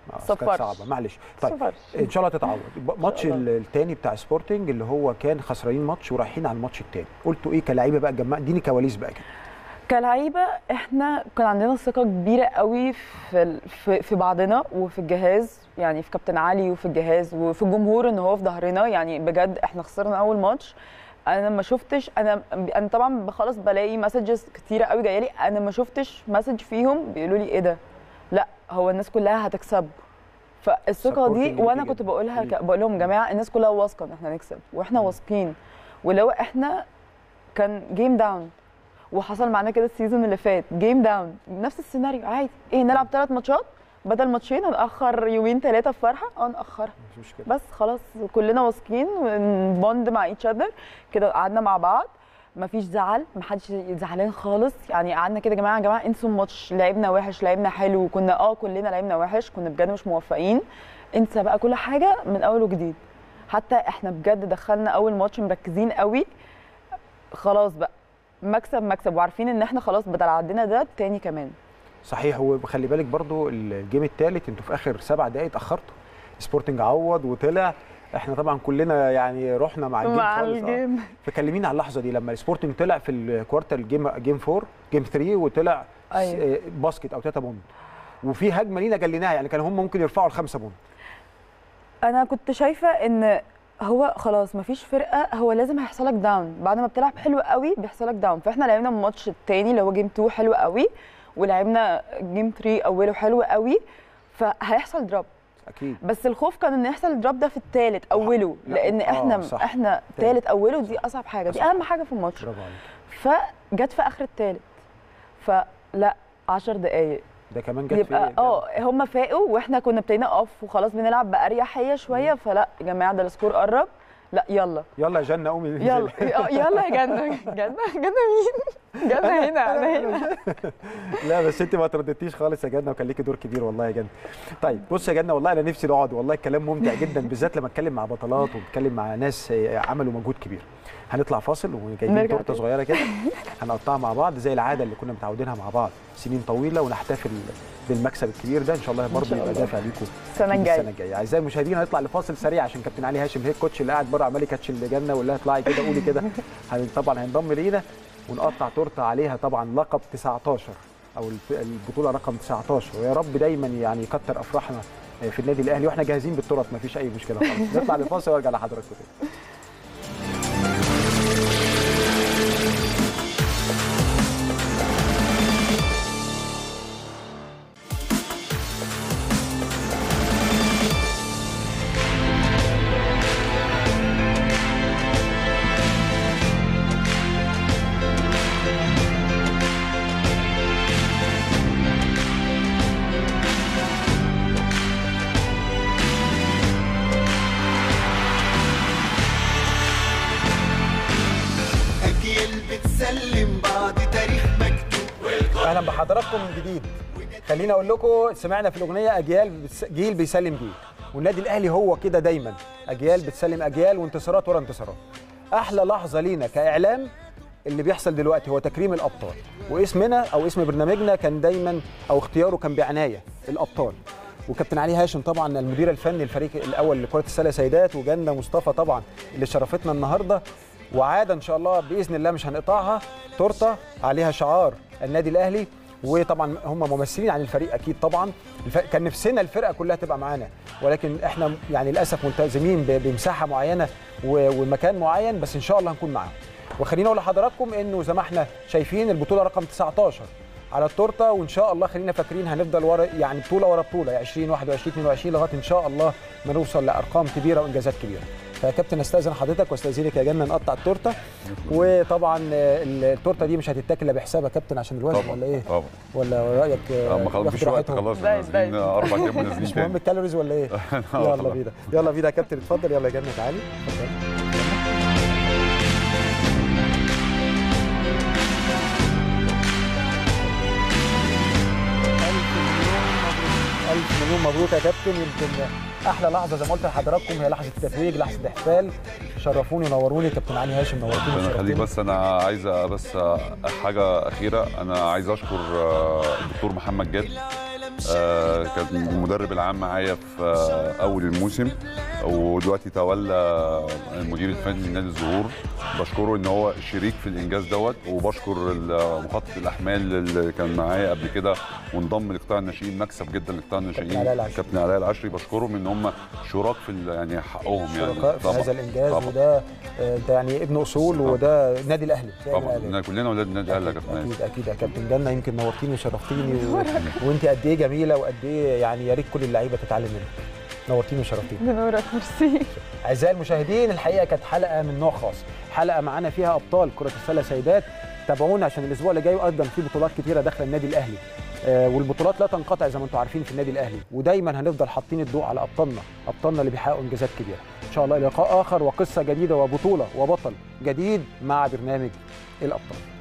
آه، كانت صفرش. صعبه معلش طيب صفرش. ان شاء الله تتعوض ماتش الله. ال- التاني بتاع سبورتنج اللي هو كان خسرانين ماتش ورايحين على الماتش التاني قلتوا ايه كلاعيبه بقى جمع اديني كواليس بقى كده كلعيبه احنا كان عندنا ثقه كبيره قوي في ال- في, في بعضنا وفي الجهاز يعني في كابتن علي وفي الجهاز وفي الجمهور ان هو في ظهرنا يعني بجد احنا خسرنا اول ماتش انا ما شفتش انا انا طبعا بخلص بلاقي مسجز كتيره قوي جايه لي انا ما شفتش مسج فيهم بيقولوا لي ايه ده لا هو الناس كلها هتكسب فالثقه Supporting دي ليكي وانا جداً. كنت بقولها مم. ك- بقول لهم يا جماعه الناس كلها واثقه ان احنا نكسب واحنا واثقين ولو احنا كان جيم داون وحصل معانا كده السيزون اللي فات جيم داون نفس السيناريو عادي ايه نلعب ثلاث ماتشات بدل ماتشين ونأخر يومين ثلاثه في فرحه اه نأخرها مش مشكله بس خلاص كلنا واثقين ونبوند مع ايتش اذر كده قعدنا مع بعض مفيش زعل محدش زعلان خالص يعني قعدنا كده يا جماعه يا جماعه انسوا الماتش لعبنا وحش لعبنا حلو كنا اه كلنا لعبنا وحش كنا بجد مش موفقين انسى بقى كل حاجه من اول وجديد حتى احنا بجد دخلنا اول ماتش مركزين قوي خلاص بقى مكسب مكسب وعارفين ان احنا خلاص بدل عدينا ده تاني كمان صحيح وخلي بالك برضو الجيم الثالث انتوا في اخر سبع دقائق اتاخرتوا سبورتنج عوض وطلع احنا طبعا كلنا يعني رحنا مع الجيم مع خالص آه. الجيم. فكلميني على اللحظه دي لما السبورتنج طلع في الكوارتر جيم جيم 4 جيم 3 وطلع س- أيوة. آه، باسكت او تاتا بوند وفي هجمه لينا جليناها يعني كانوا هم ممكن يرفعوا الخمسه بوند انا كنت شايفه ان هو خلاص مفيش فرقه هو لازم هيحصلك داون بعد ما بتلعب حلو قوي بيحصلك داون فاحنا لعبنا الماتش التاني اللي هو جيم 2 حلو قوي ولعبنا جيم 3 اوله حلو قوي فهيحصل دروب اكيد بس الخوف كان ان يحصل الدروب ده في الثالث اوله لا، لان آه، احنا صح. احنا تالت. ثالث اوله دي اصعب حاجه دي أصعب. اهم حاجه في الماتش برافو عليك فجت في اخر الثالث فلا 10 دقائق ده كمان جت في يبقى إيه؟ اه هم فاقوا واحنا كنا ابتدينا اقف وخلاص بنلعب باريحيه شويه فلا يا جماعه ده السكور قرب لا يلا يلا يا جنه قومي يلا آه، يلا يا جنه جنه جنه مين جنه هنا انا هنا لا بس انت ما ترددتيش خالص يا جنه وكان ليكي دور كبير والله يا جنه طيب بص يا جنه والله انا نفسي نقعد والله الكلام ممتع جدا بالذات لما اتكلم مع بطلات وبتكلم مع ناس آه، عملوا مجهود كبير هنطلع فاصل وجايبين نرجع تورته تاني. صغيره كده هنقطعها مع بعض زي العاده اللي كنا متعودينها مع بعض سنين طويله ونحتفل بالمكسب الكبير ده ان شاء الله برضه شاء يبقى الله. دافع ليكم السنة الجاية. السنه الجايه اعزائي المشاهدين هنطلع لفاصل سريع عشان كابتن علي هاشم هيك كوتش اللي قاعد بره عمال يكاتش الجنه ويقول لها اطلعي كده قولي كده هن- طبعا هينضم لينا ونقطع تورته عليها طبعا لقب 19 او الف- البطوله رقم 19 ويا رب دايما يعني يكتر افراحنا في النادي الاهلي واحنا جاهزين بالتورت مفيش اي مشكله خالص نطلع لفاصل وارجع لحضراتكم تاني أجيال بتسلم بعض تاريخ مكتوب اهلا بحضراتكم من جديد خليني اقول لكم سمعنا في الاغنيه اجيال بتس... جيل بيسلم جيل والنادي الاهلي هو كده دايما اجيال بتسلم اجيال وانتصارات ورا انتصارات احلى لحظه لينا كاعلام اللي بيحصل دلوقتي هو تكريم الابطال واسمنا او اسم برنامجنا كان دايما او اختياره كان بعنايه الابطال وكابتن علي هاشم طبعا المدير الفني الفريق الاول لكره السله سيدات وجنه مصطفى طبعا اللي شرفتنا النهارده وعاده ان شاء الله باذن الله مش هنقطعها تورته عليها شعار النادي الاهلي وطبعا هم ممثلين عن الفريق اكيد طبعا الف... كان نفسنا الفرقه كلها تبقى معانا ولكن احنا يعني للاسف ملتزمين ب... بمساحه معينه و... ومكان معين بس ان شاء الله هنكون معاهم وخليني اقول لحضراتكم انه زي ما احنا شايفين البطوله رقم 19 على التورته وان شاء الله خلينا فاكرين هنفضل ورا يعني بطوله ورا بطوله 20 21 22 لغايه ان شاء الله ما نوصل لارقام كبيره وانجازات كبيره فيا كابتن استاذن حضرتك واستاذنك يا جنه نقطع التورته وطبعا آه، التورته دي مش هتتاكل الا بحسابها يا كابتن عشان الوزن طبعا ولا ايه طبعا ولا رايك آه، اما خلاص ياخد مفيش وقت راحتهم؟ خلاص احنا نازلين اربع ايام ونازلين مش مهم تاني الكالوريز ولا ايه يلا بينا يلا بينا يا كابتن اتفضل يلا يا جنه تعالي اتفضل ألف مليون مبروك يا كابتن يمكن أحلى لحظة زي ما قلت لحضراتكم هي لحظة التتويج لحظة احتفال شرفوني ونوروني كابتن علي هاشم نورتوني ربنا يخليك وشرفتوني. بس انا عايز بس حاجه اخيره انا عايز اشكر آه، الدكتور محمد جاد آه، كان المدرب العام معايا في آه، اول الموسم ودلوقتي تولى المدير الفني لنادي الزهور بشكره ان هو شريك في الانجاز دوت وبشكر ال- مخطط الاحمال اللي كان معايا قبل كده وانضم لقطاع الناشئين مكسب جدا لقطاع الناشئين علاء العشري. كابتن علاء العشري بشكرهم ان هم شراك في ال- يعني حقهم يعني شركاء في هذا الانجاز طبعا وده آه، انت يعني ابن اصول وده النادي الاهلي شايف طبعا الأهلي. إحنا كلنا اولاد النادي الاهلي يا كابتن اكيد اكيد يا كابتن جنه يمكن نورتيني وشرفتيني و... وانت قد ايه جميله وقد ايه يعني يا ريت كل اللعيبه تتعلم منك نورتيني وشرفتيني بنورك ميرسي اعزائي المشاهدين الحقيقه كانت حلقه من نوع خاص حلقه معانا فيها ابطال كره السله سيدات تابعونا عشان الاسبوع اللي جاي ايضا في بطولات كتيره داخله النادي الاهلي آه والبطولات لا تنقطع زي ما انتم عارفين في النادي الاهلي ودايما هنفضل حاطين الضوء على ابطالنا ابطالنا اللي بيحققوا انجازات كبيره ان شاء الله لقاء اخر وقصه جديده وبطوله وبطل جديد مع برنامج الابطال